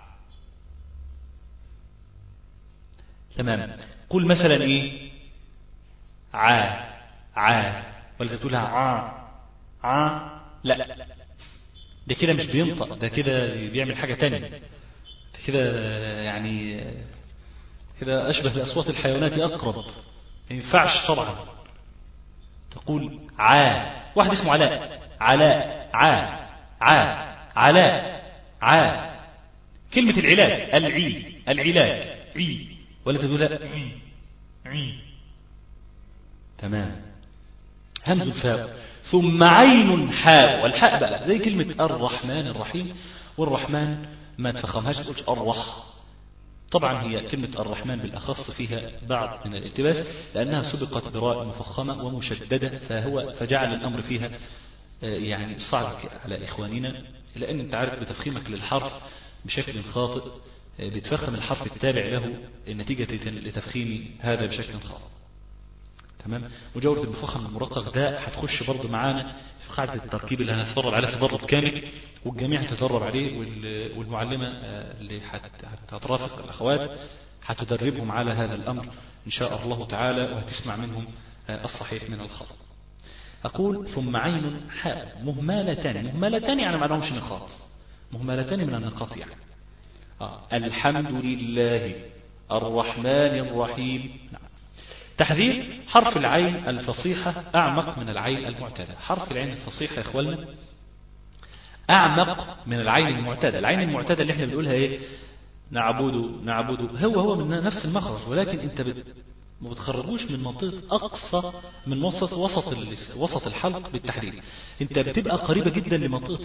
تمام قل مثلا ايه ع ع ولا تقولها ع ع لا ده كده مش بينطق ده كده بيعمل حاجة تانية ده كده يعني كده أشبه بأصوات الحيوانات أقرب ما ينفعش طبعا تقول عا واحد اسمه علاء علاء عا عا علاء عا كلمة العلاج العي العلاج عي ولا تقول عي عي تمام همز الفاء ثم عين حاء والحاء بقى زي كلمة الرحمن الرحيم والرحمن ما تفخمهاش تقولش الرح طبعا هي كلمة الرحمن بالأخص فيها بعض من الالتباس لأنها سبقت براء مفخمة ومشددة فهو فجعل الأمر فيها يعني صعب على إخواننا لأن أنت عارف بتفخيمك للحرف بشكل خاطئ بتفخم الحرف التابع له نتيجة لتفخيم هذا بشكل خاطئ تمام وجودة المفخم المرقق ده هتخش برضه معانا في قاعدة التركيب اللي هنتدرب عليها تدرب كامل والجميع هتدرب عليه والمعلمة اللي هترافق الأخوات هتدربهم على هذا الأمر إن شاء الله تعالى وهتسمع منهم الصحيح من الخطأ أقول ثم عين حاء مهملتان مهملتان يعني ما لهمش نقاط مهملتان من النقاط يعني آه. الحمد لله الرحمن الرحيم نعم تحذير حرف العين الفصيحة أعمق من العين المعتادة حرف العين الفصيحة يا إخواننا أعمق من العين المعتادة العين المعتادة اللي احنا بنقولها إيه نعبد نعبد هو هو من نفس المخرج ولكن أنت بت ما بتخرجوش من منطقة أقصى من وسط وسط وسط الحلق بالتحديد أنت بتبقى قريبة جدا لمنطقة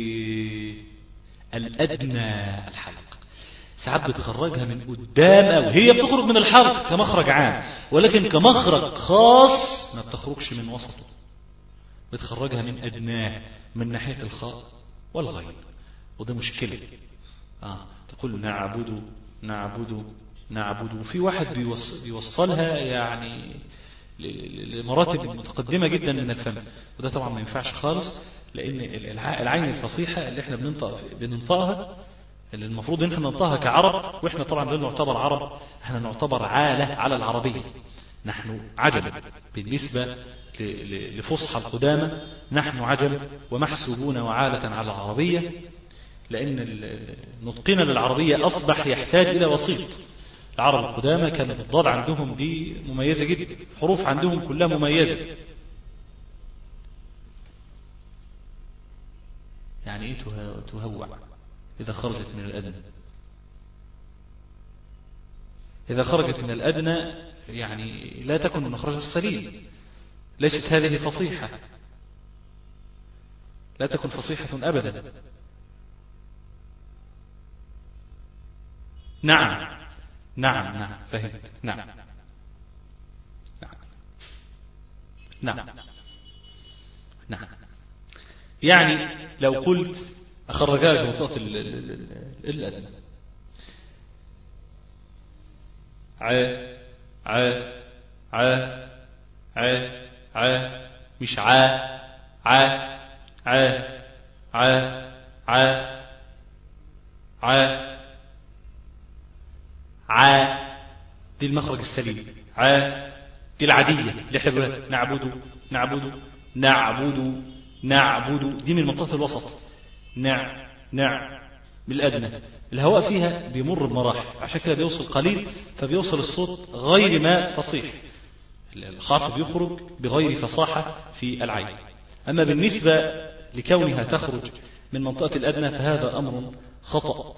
الأدنى الحلق ساعات بتخرجها من قدام أو هي بتخرج من الحلق كمخرج عام ولكن كمخرج خاص ما بتخرجش من وسطه بتخرجها من أدناه من ناحية الخاء والغين وده مشكلة آه. تقول نعبد نعبد نعبد وفي واحد بيوصلها يعني لمراتب متقدمة جدا من الفم وده طبعا ما ينفعش خالص لأن العين الفصيحة اللي احنا بننطق بننطقها اللي المفروض ان احنا ننطقها كعرب واحنا طبعا لا نعتبر عرب احنا نعتبر عالة على العربية نحن عجم بالنسبة لفصحى القدامى نحن عجم ومحسوبون وعالة على العربية لأن نطقنا للعربية أصبح يحتاج إلى وسيط العرب القدامى كانت الضاد عندهم دي مميزة جدا حروف عندهم كلها مميزة يعني ايه تهوع إذا خرجت من الأدنى إذا خرجت من الأدنى يعني لا تكن مخرج السليم ليست هذه فصيحة لا تكن فصيحة أبدا نعم نعم نعم فهمت نعم نعم نعم نعم يعني لو قلت أخرجها لك منطقة الأدنى ع ع ع ع ع مش ع ع ع ع ع ع ع دي المخرج السليم ع دي العادية اللي احنا بنقولها نعبد نعبد نعبد نعبد دي من منطقة الوسط نع نع بالأدنى الهواء فيها بيمر بمراحل عشان كده بيوصل قليل فبيوصل الصوت غير ما فصيح الخاف بيخرج بغير فصاحة في العين أما بالنسبة لكونها تخرج من منطقة الأدنى فهذا أمر خطأ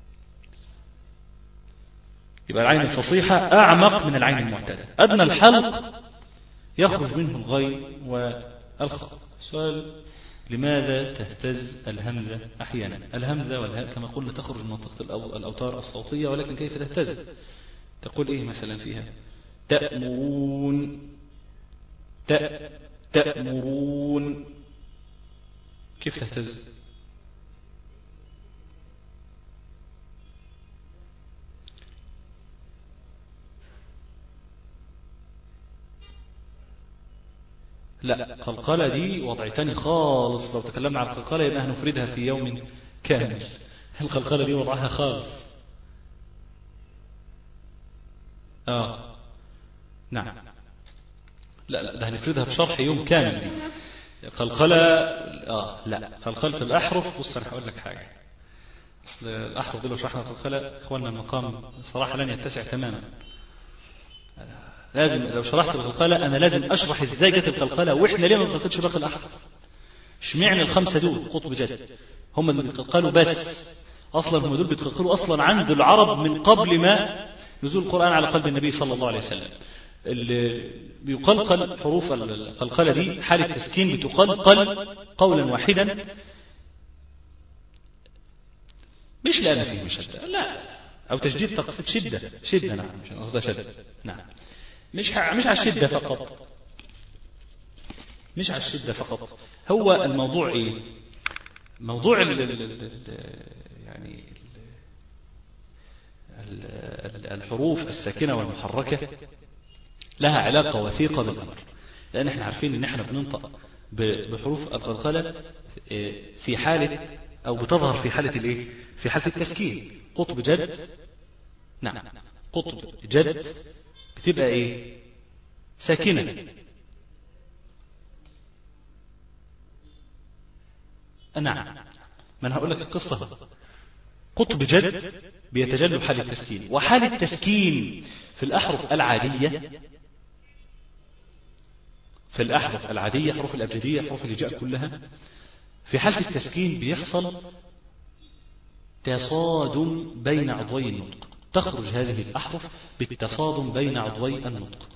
يبقى العين الفصيحة أعمق من العين المعتادة أدنى الحلق يخرج منه الغين والخط سؤال لماذا تهتز الهمزة أحيانا الهمزة والهاء كما قلنا تخرج من منطقة الأوتار الصوتية ولكن كيف تهتز تقول إيه مثلا فيها تأمرون تأ تأمرون كيف تهتز لا قلقلة دي وضع تاني خالص لو تكلمنا عن القلقلة يبقى هنفردها في يوم كامل القلقلة دي وضعها خالص آه نعم لا لا ده هنفردها في شرح يوم كامل دي قلقلة آه لا قلقلة الأحرف بص أنا هقول لك حاجة أصل الأحرف دي لو شرحنا القلقلة إخواننا المقام صراحة لن يتسع تماما لازم لو شرحت القلقلة أنا لازم أشرح إزاي جت القلقلة وإحنا ليه ما بنقلقلش باقي الأحرف اشمعنى الخمسة دول قطب جد هم اللي بيتقلقلوا بس أصلا هم دول بيتقلقلوا أصلا عند العرب من قبل ما نزول القرآن على قلب النبي صلى الله عليه وسلم اللي بيقلقل حروف القلقلة دي حالة تسكين بتقلقل قولا واحدا مش لأن فيه شدة لا أو تشديد تقصد شدة شدة نعم مش قصدها شدة نعم مش مش على الشدة فقط مش على الشدة فقط هو الموضوع إيه موضوع ال ال ال يعني الحروف الساكنة والمحركة لها علاقة وثيقة بالأمر لأن احنا عارفين ان احنا بننطق بحروف القلقلة في حالة أو بتظهر في حالة الإيه؟ في حالة التسكين قطب جد نعم قطب جد بتبقى إيه؟ ساكنة نعم ما أنا هقول لك القصة قطب جد بيتجلى حال التسكين وحال التسكين في الأحرف العادية في الأحرف العادية حروف الأبجدية حروف الهجاء كلها في حالة التسكين بيحصل تصادم بين عضوي النطق تخرج هذه الأحرف بالتصادم بين عضوي النطق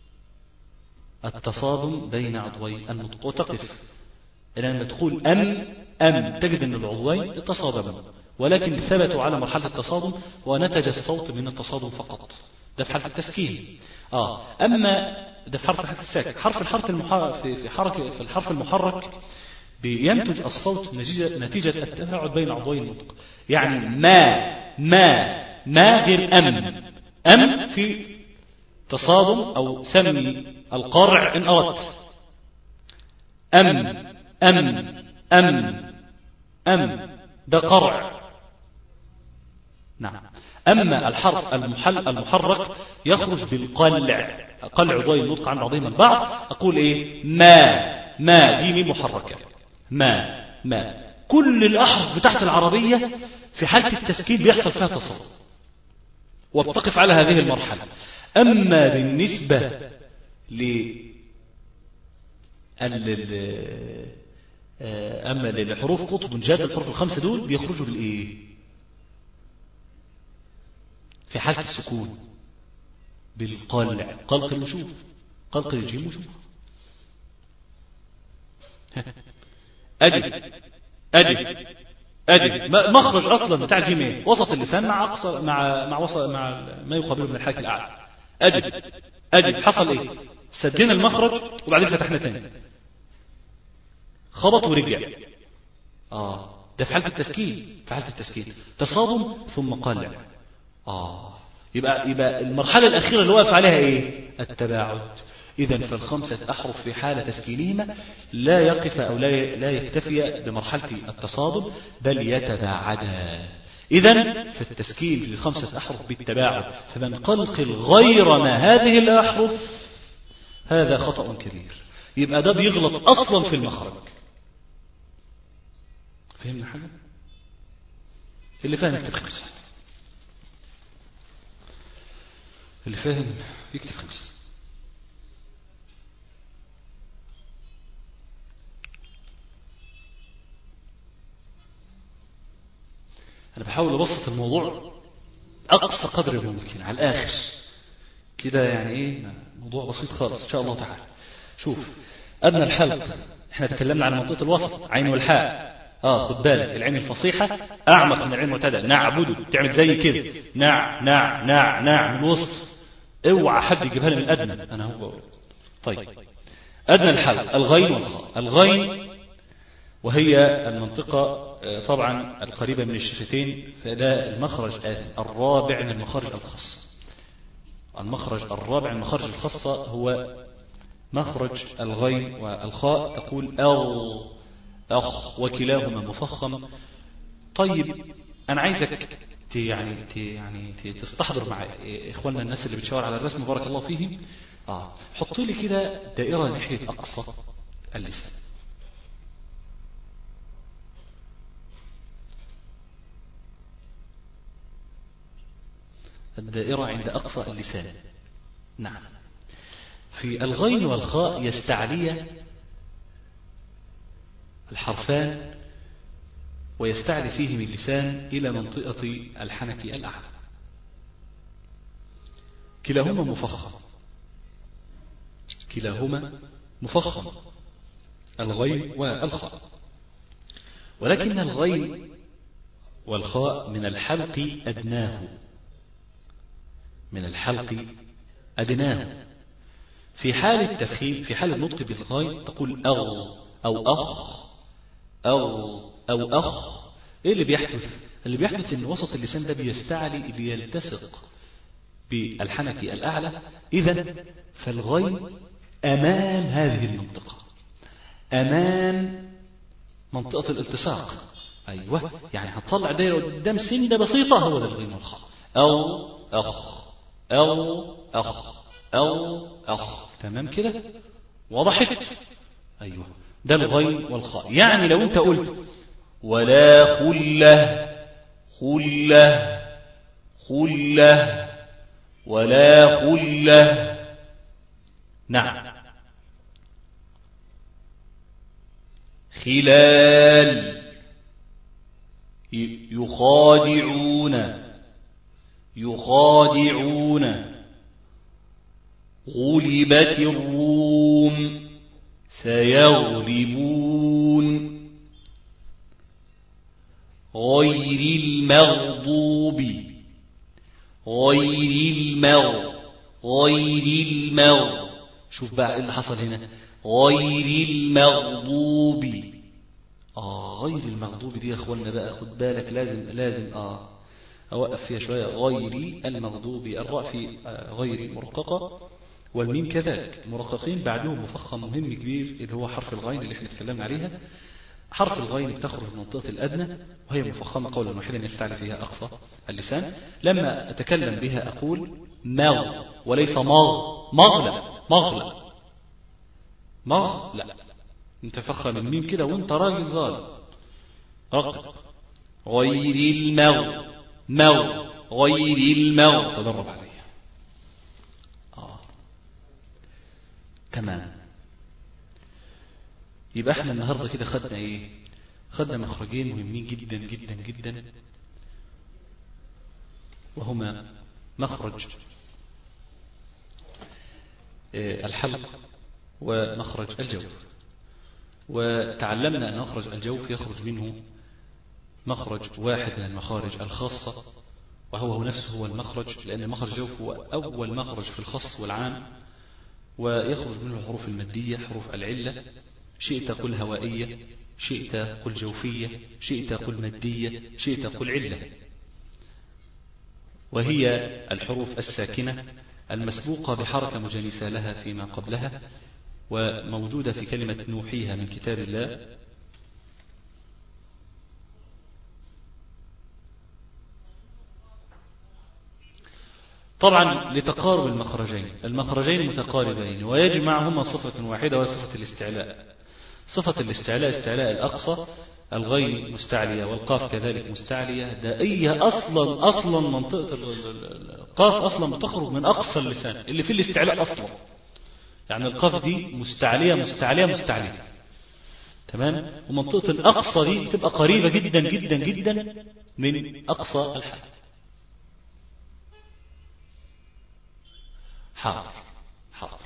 التصادم بين عضوي النطق وتقف لما تقول أم أم تجد أن العضوين تصادموا ولكن ثبتوا على مرحلة التصادم ونتج الصوت من التصادم فقط ده في حالة التسكين آه أما ده في حرف الساكن حرف الحرف المحرك في حركة في الحرف المحرك بينتج الصوت نتيجة, نتيجة التباعد بين عضوي النطق يعني ما ما ما غير أم أم في تصادم أو سمي القرع إن أردت أم أم أم أم ده قرع نعم أما الحرف المحل المحرك يخرج بالقلع قلع عضوي النطق عن بعضهم البعض أقول إيه ما ما دي ميم محركة ما ما كل الأحرف بتاعت العربية في حالة التسكين بيحصل فيها تصادم وبتقف على هذه المرحلة أما بالنسبة ل أما للحروف قطب جاد الحروف الخمسة دول بيخرجوا بالإيه في حالة السكون بالقلع قلق الوشوف قلق الجيم وشوف أدب أدب أدب مخرج أصلا بتاع الجيم إيه؟ وسط اللسان مع أقصى مع مع وسط مع ما يقابله من الحركة الأعلى أدب أدب حصل إيه؟ سدينا المخرج وبعدين فتحنا تاني خبط ورجع آه ده في حالة التسكين في حالة التسكين تصادم ثم قلع آه يبقى يبقى المرحلة الأخيرة اللي واقف عليها إيه؟ التباعد إذا فالخمسة أحرف في حالة تسكينهما لا يقف أو لا لا يكتفي بمرحلة التصادم بل يتباعدا إذا في التسكين في الخمسة أحرف بالتباعد فمن قلقل غير ما هذه الأحرف هذا خطأ كبير يبقى ده بيغلط أصلا في المخرج فهمنا حاجة؟ اللي فاهم يكتب خمسة اللي فاهم يكتب خمسة أنا بحاول أبسط الموضوع أقصى قدر ممكن على الآخر كده يعني إيه موضوع بسيط خالص إن شاء الله تعالى شوف أدنى الحلق إحنا تكلمنا عن منطقة الوسط عين والحاء آه خد بالك العين الفصيحة أعمق من العين المعتدلة نعبده تعمل زي كده نع نع نع نع من الوسط اوعى حد يجيبها لي من الأدنى أنا هو بقول طيب أدنى الحلق الغين والخاء الغين وهي المنطقة طبعا القريبة من الشفتين فده المخرج الرابع من المخارج الخاصة المخرج الرابع من المخارج الخاصة هو مخرج الغين والخاء تقول أغ أخ وكلاهما مفخم طيب أنا عايزك يعني يعني تستحضر مع إخواننا الناس اللي بتشاور على الرسم بارك الله فيهم آه حط لي كده دائرة ناحية أقصى اللسان الدائرة عند أقصى اللسان نعم في الغين والخاء يستعلي الحرفان ويستعلي فيهم اللسان إلى منطقة الحنك الأعلى كلاهما مفخم كلاهما مفخم الغين والخاء ولكن الغين والخاء من الحلق أدناه من الحلق أدناه في حال التفخيم في حال النطق بالغاي تقول أغ أو أخ أغ أو أخ إيه اللي بيحدث اللي بيحدث إن وسط اللسان ده بيستعلي ليلتصق بالحنك الأعلى إذا فالغين أمام هذه المنطقة أمام منطقة الالتصاق أيوة يعني هتطلع دايرة قدام سندة بسيطة هو ده الغين والخاء أو أخ أو أخ أو أخ تمام كده وضحت أيوة ده الغين والخاء يعني لو أنت قلت ولا خلة خلة خلة ولا خلة نعم خلال يخادعون يخادعون غلبت الروم سيغلبون غير المغضوب غير المغ غير المغ شوف بقى ايه اللي حصل هنا غير المغضوب اه غير المغضوب دي يا اخوانا بقى خد بالك لازم لازم اه اوقف فيها شويه غير المغضوب الراء في غير مرققه والميم كذلك المرققين بعدهم مفخم مهم كبير اللي هو حرف الغين اللي احنا اتكلمنا عليها حرف الغين بتخرج من المنطقة الأدنى وهي مفخمة قولا واحدا يستعلي فيها أقصى اللسان لما أتكلم بها أقول مغ وليس مغ مغ لا مغ لا مغ لا انت فخم الميم كده وانت راجل ظالم رقق غير المغ مغ غير المغ تدرب عليه آه. تمام يبقى احنا النهاردة كده خدنا ايه خدنا مخرجين مهمين جدا جدا جدا وهما مخرج الحلق ومخرج الجوف وتعلمنا أن مخرج الجوف يخرج منه مخرج واحد من المخارج الخاصة وهو هو نفسه هو المخرج لأن مخرج الجوف هو أول مخرج في الخاص والعام ويخرج منه الحروف المادية حروف العلة شئت قل هوائية شئت قل جوفية شئت قل مادية شئت قل علة وهي الحروف الساكنة المسبوقة بحركة مجانسة لها فيما قبلها وموجودة في كلمة نوحيها من كتاب الله طبعا لتقارب المخرجين المخرجين متقاربين ويجمعهما صفة واحدة وصفة الاستعلاء صفة الاستعلاء استعلاء الأقصى الغين مستعلية والقاف كذلك مستعلية دائية أصلا أصلا منطقة القاف أصلا بتخرج من أقصى اللسان اللي في الاستعلاء أصلا يعني القاف دي مستعلية مستعلية مستعلية تمام ومنطقة الأقصى دي تبقى قريبة جدا جدا جدا من أقصى الحال حاضر حاضر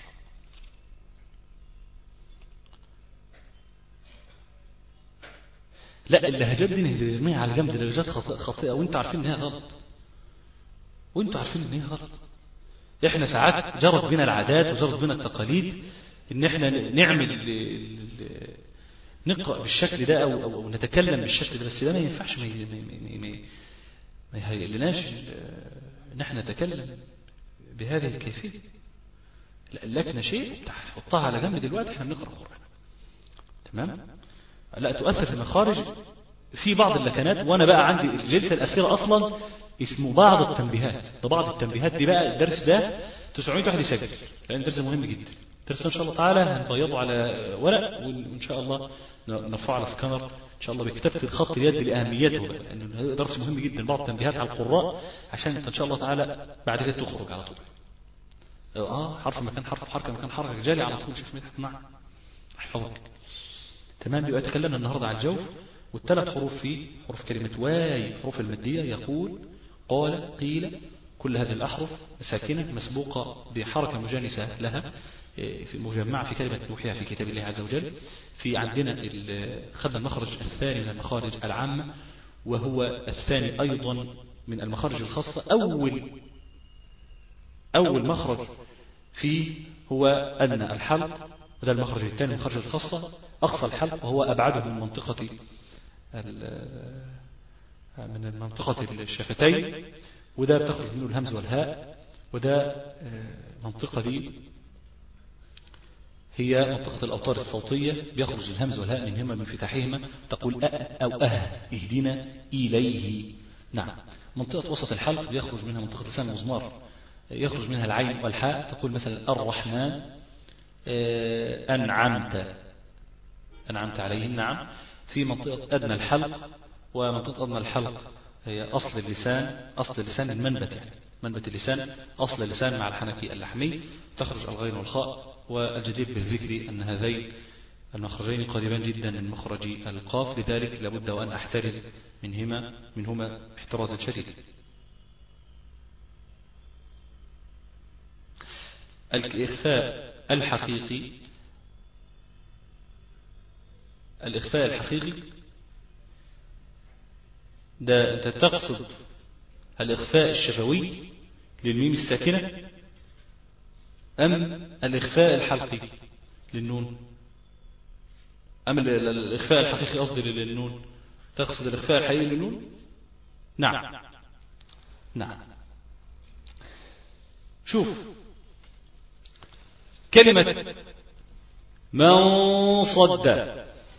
لا اللهجات دي نرميها على جنب اللهجات خاطئة وانتوا عارفين ان هي غلط وانتوا عارفين ان هي غلط احنا ساعات جرت بنا العادات وجرت بنا التقاليد ان احنا نعمل نقرأ بالشكل ده او, أو, أو نتكلم بالشكل ده بس ده ما ينفعش ما ما ما ما يهيئلناش ان احنا نتكلم بهذه الكيفية لا اللكنة شيء تحطها على جنب دلوقتي احنا بنقرأ القرآن تمام لا تؤثر في المخارج في بعض اللكنات وانا بقى عندي الجلسة الأخيرة أصلا اسمه بعض التنبيهات ده بعض التنبيهات دي بقى الدرس ده 900 واحد يسجل لأن الدرس مهم جدا الدرس إن شاء الله تعالى هنبيضه على ورق وإن شاء الله نرفعه على سكانر إن شاء الله بكتابة الخط اليد لأهميته بقى لأنه هذا درس مهم جدا بعض التنبيهات على القراء عشان أنت إن شاء الله تعالى بعد كده تخرج على طول اه حرف مكان حرف حركة مكان حركة جالي على طول شوف مدحت معك احفظك تمام يبقى تكلمنا النهاردة على الجوف والثلاث حروف فيه حروف كلمة واي حروف المادية يقول قال قيل كل هذه الأحرف ساكنة مسبوقة بحركة مجانسة لها في مجمعة في كلمة نوحيها في كتاب الله عز وجل في عندنا خدنا المخرج الثاني من المخارج العامة وهو الثاني أيضا من المخارج الخاصة أول أول مخرج فيه هو أن الحلق وده المخرج الثاني المخرج الخاصة أقصى الحلق وهو أبعده من منطقة من منطقة الشفتين وده بتخرج منه الهمز والهاء وده منطقة دي هي منطقة الأوتار الصوتية بيخرج الهمز والهاء منهما من فتحهما تقول أ أو أه اهدنا إليه نعم منطقة وسط الحلق بيخرج منها منطقة لسان المزمار يخرج منها العين والحاء تقول مثلا الرحمن أنعمت أنعمت عليهم نعم في منطقة أدنى الحلق ومنطقة أدنى الحلق هي أصل اللسان أصل اللسان المنبت يعني منبت اللسان أصل اللسان مع الحنكي اللحمي تخرج الغين والخاء والجدير بالذكر أن هذين المخرجين قريبان جدا من مخرج القاف لذلك لابد وأن أحترز منهما منهما احترازا شديدا الإخفاء الحقيقي الإخفاء الحقيقي ده أنت تقصد الإخفاء الشفوي للميم الساكنة أم الإخفاء الحلقي للنون أم الإخفاء الحقيقي قصدي للنون تقصد الإخفاء الحقيقي للنون نعم نعم شوف كلمة من صد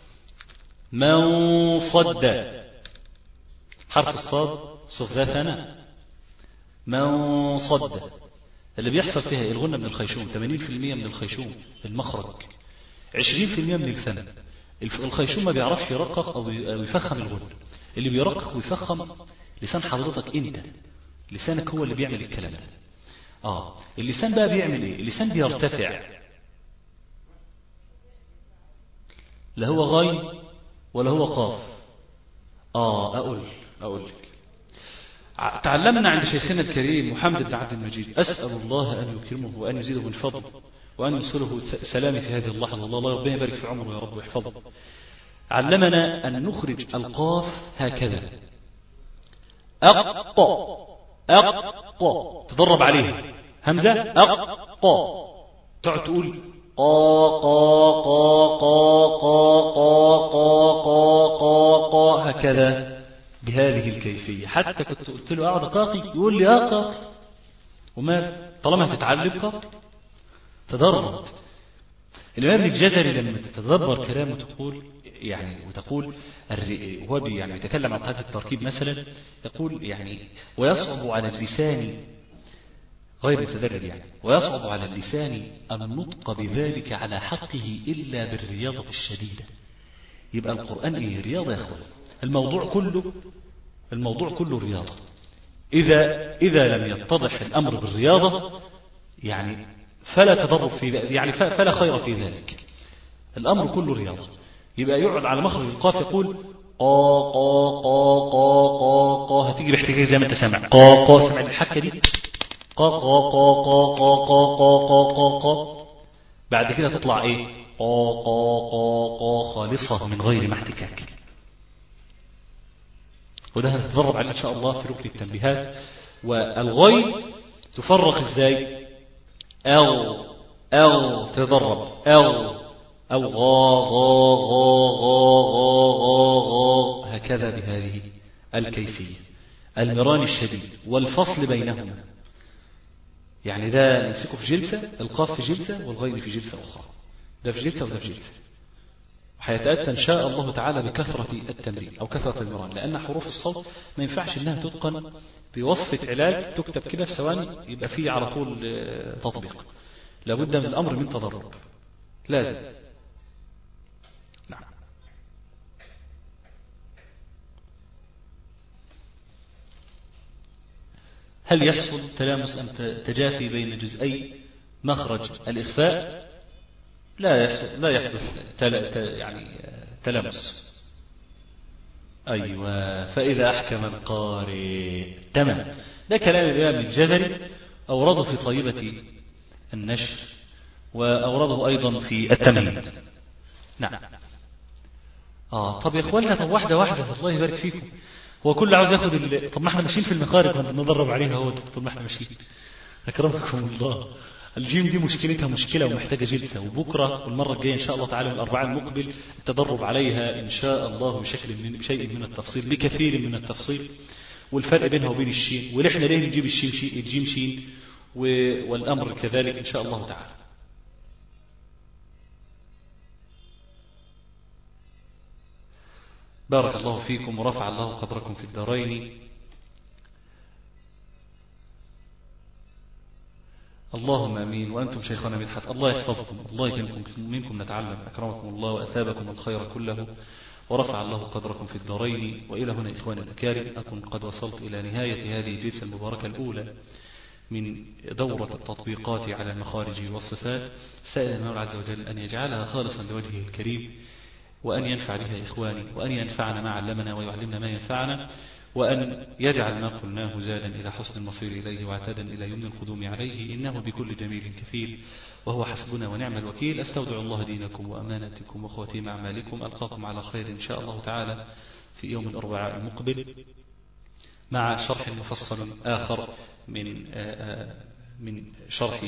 من صد حرف الصاد صف ثناء من صد اللي بيحصل فيها الغنة من الخيشوم 80% من الخيشوم المخرج 20% من الفم الخيشوم ما بيعرفش يرقق أو يفخم الغنة اللي بيرقق ويفخم لسان حضرتك انت لسانك هو اللي بيعمل الكلام ده اه اللسان بقى بيعمل ايه اللسان بيرتفع لا هو غاي ولا هو قاف اه اقول اقول لك تعلمنا عند شيخنا الكريم محمد بن عبد المجيد أسأل الله أن يكرمه وأن يزيده من فضل وأن يسله سلام في هذه اللحظة الله ربنا يبارك في عمره يا رب ويحفظه علمنا أن نخرج القاف هكذا أق أق تدرب عليها همزة أق تقعد تقول قا قا قا قا قا قا قا قا قا هكذا بهذه الكيفية حتى كنت قلت له أقعد قاقي يقول لي آه قاقي وما طالما هتتعلم قاقي تدرب الإمام الجزري لما تتدبر كلامه تقول يعني وتقول هو يعني يتكلم عن قاعدة التركيب مثلا يقول يعني ويصعب على اللسان غير متدرب يعني ويصعب على اللسان النطق بذلك على حقه إلا بالرياضة الشديدة يبقى القرآن إيه رياضة يا أخوان الموضوع كله الموضوع كله رياضة إذا إذا لم يتضح الأمر بالرياضة يعني فلا تضرب في ذلك يعني فلا خير في ذلك الأمر كله رياضة يبقى يقعد على مخرج القاف يقول قا قا قا قا قا قا هتيجي باحتكاك زي ما انت سامع قا قا سمع الحكه دي قا قا قا قا قا قا قا قا قا قا بعد كده تطلع ايه قا قا قا قا خالصه من غير ما احتكاك وده هتتدرب عليه ان شاء الله في ركن التنبيهات والغين تفرق ازاي او او تدرب او او غا غا غا غا غا غا غا هكذا بهذه الكيفيه المران الشديد والفصل بينهما يعني ده نمسكه في جلسة القاف في جلسة والغين في جلسة أخرى ده في جلسة وده في جلسة حيتأتى إن شاء الله تعالى بكثرة التمرين أو كثرة المران لأن حروف الصوت ما ينفعش إنها تتقن بوصفة علاج تكتب كده في ثواني يبقى فيه على طول آه، تطبيق لابد من الأمر من تدرب لازم نعم هل يحصل تلامس أم تجافي بين جزئي مخرج الإخفاء لا يحصل لا يحدث تل يعني تلامس أيوة فإذا أحكم القارئ تمام ده كلام الإمام الجزري أورده في طيبة النشر وأورده أيضا في التمهيد نعم آه طب يا إخواننا طب واحدة واحدة الله يبارك فيكم هو كل عاوز ياخد ال... طب ما احنا ماشيين في المخارج ندرب عليها هو طب ما احنا ماشيين أكرمكم الله الجيم دي مشكلتها مشكلة ومحتاجة جلسة وبكرة والمرة الجاية إن شاء الله تعالى الأربعاء المقبل التدرب عليها إن شاء الله بشكل من بشيء من التفصيل بكثير من التفصيل والفرق بينها وبين الشين ولحنا ليه نجيب الشين شين الجيم شين والأمر كذلك إن شاء الله تعالى بارك الله فيكم ورفع الله قدركم في الدارين اللهم امين وانتم شيخنا مدحت الله يحفظكم الله يكرمكم منكم نتعلم اكرمكم الله واثابكم الخير كله ورفع الله قدركم في الدارين والى هنا اخواني الاكارم اكن قد وصلت الى نهايه هذه الجلسه المباركه الاولى من دورة التطبيقات على المخارج والصفات سأل الله عز وجل أن يجعلها خالصا لوجهه الكريم وأن ينفع بها إخواني وأن ينفعنا ما علمنا ويعلمنا ما ينفعنا وأن يجعل ما قلناه زادا إلى حسن المصير إليه وعتادا إلى يمن القدوم عليه إنه بكل جميل كفيل وهو حسبنا ونعم الوكيل أستودع الله دينكم وأمانتكم وخواتيم أعمالكم ألقاكم على خير إن شاء الله تعالى في يوم الأربعاء المقبل مع شرح مفصل آخر من من شرح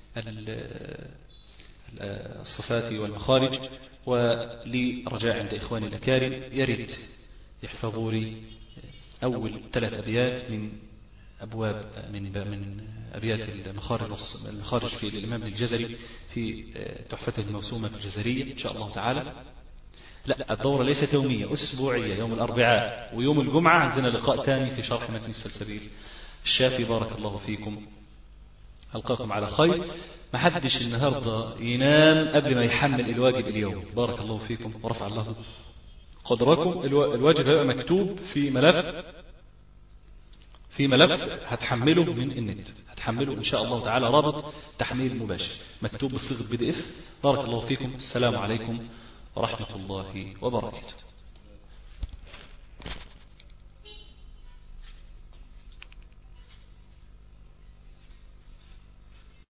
الصفات والمخارج ولرجاء عند إخواني الأكارم يرد يحفظوا لي أول ثلاث أبيات من أبواب من من أبيات المخارج المخارج في الإمام الجزري في تحفته الموسومة الجزرية إن شاء الله تعالى لا الدورة ليست يومية أسبوعية يوم الأربعاء ويوم الجمعة عندنا لقاء ثاني في شرح متن السلسبيل الشافي بارك الله فيكم ألقاكم على خير ما حدش النهاردة ينام قبل ما يحمل الواجب اليوم بارك الله فيكم ورفع الله قدركم الواجب هيبقى مكتوب في ملف في ملف هتحمله من النت هتحمله إن شاء الله تعالى رابط تحميل مباشر مكتوب بصيغة بي دي اف بارك الله فيكم السلام عليكم ورحمة الله وبركاته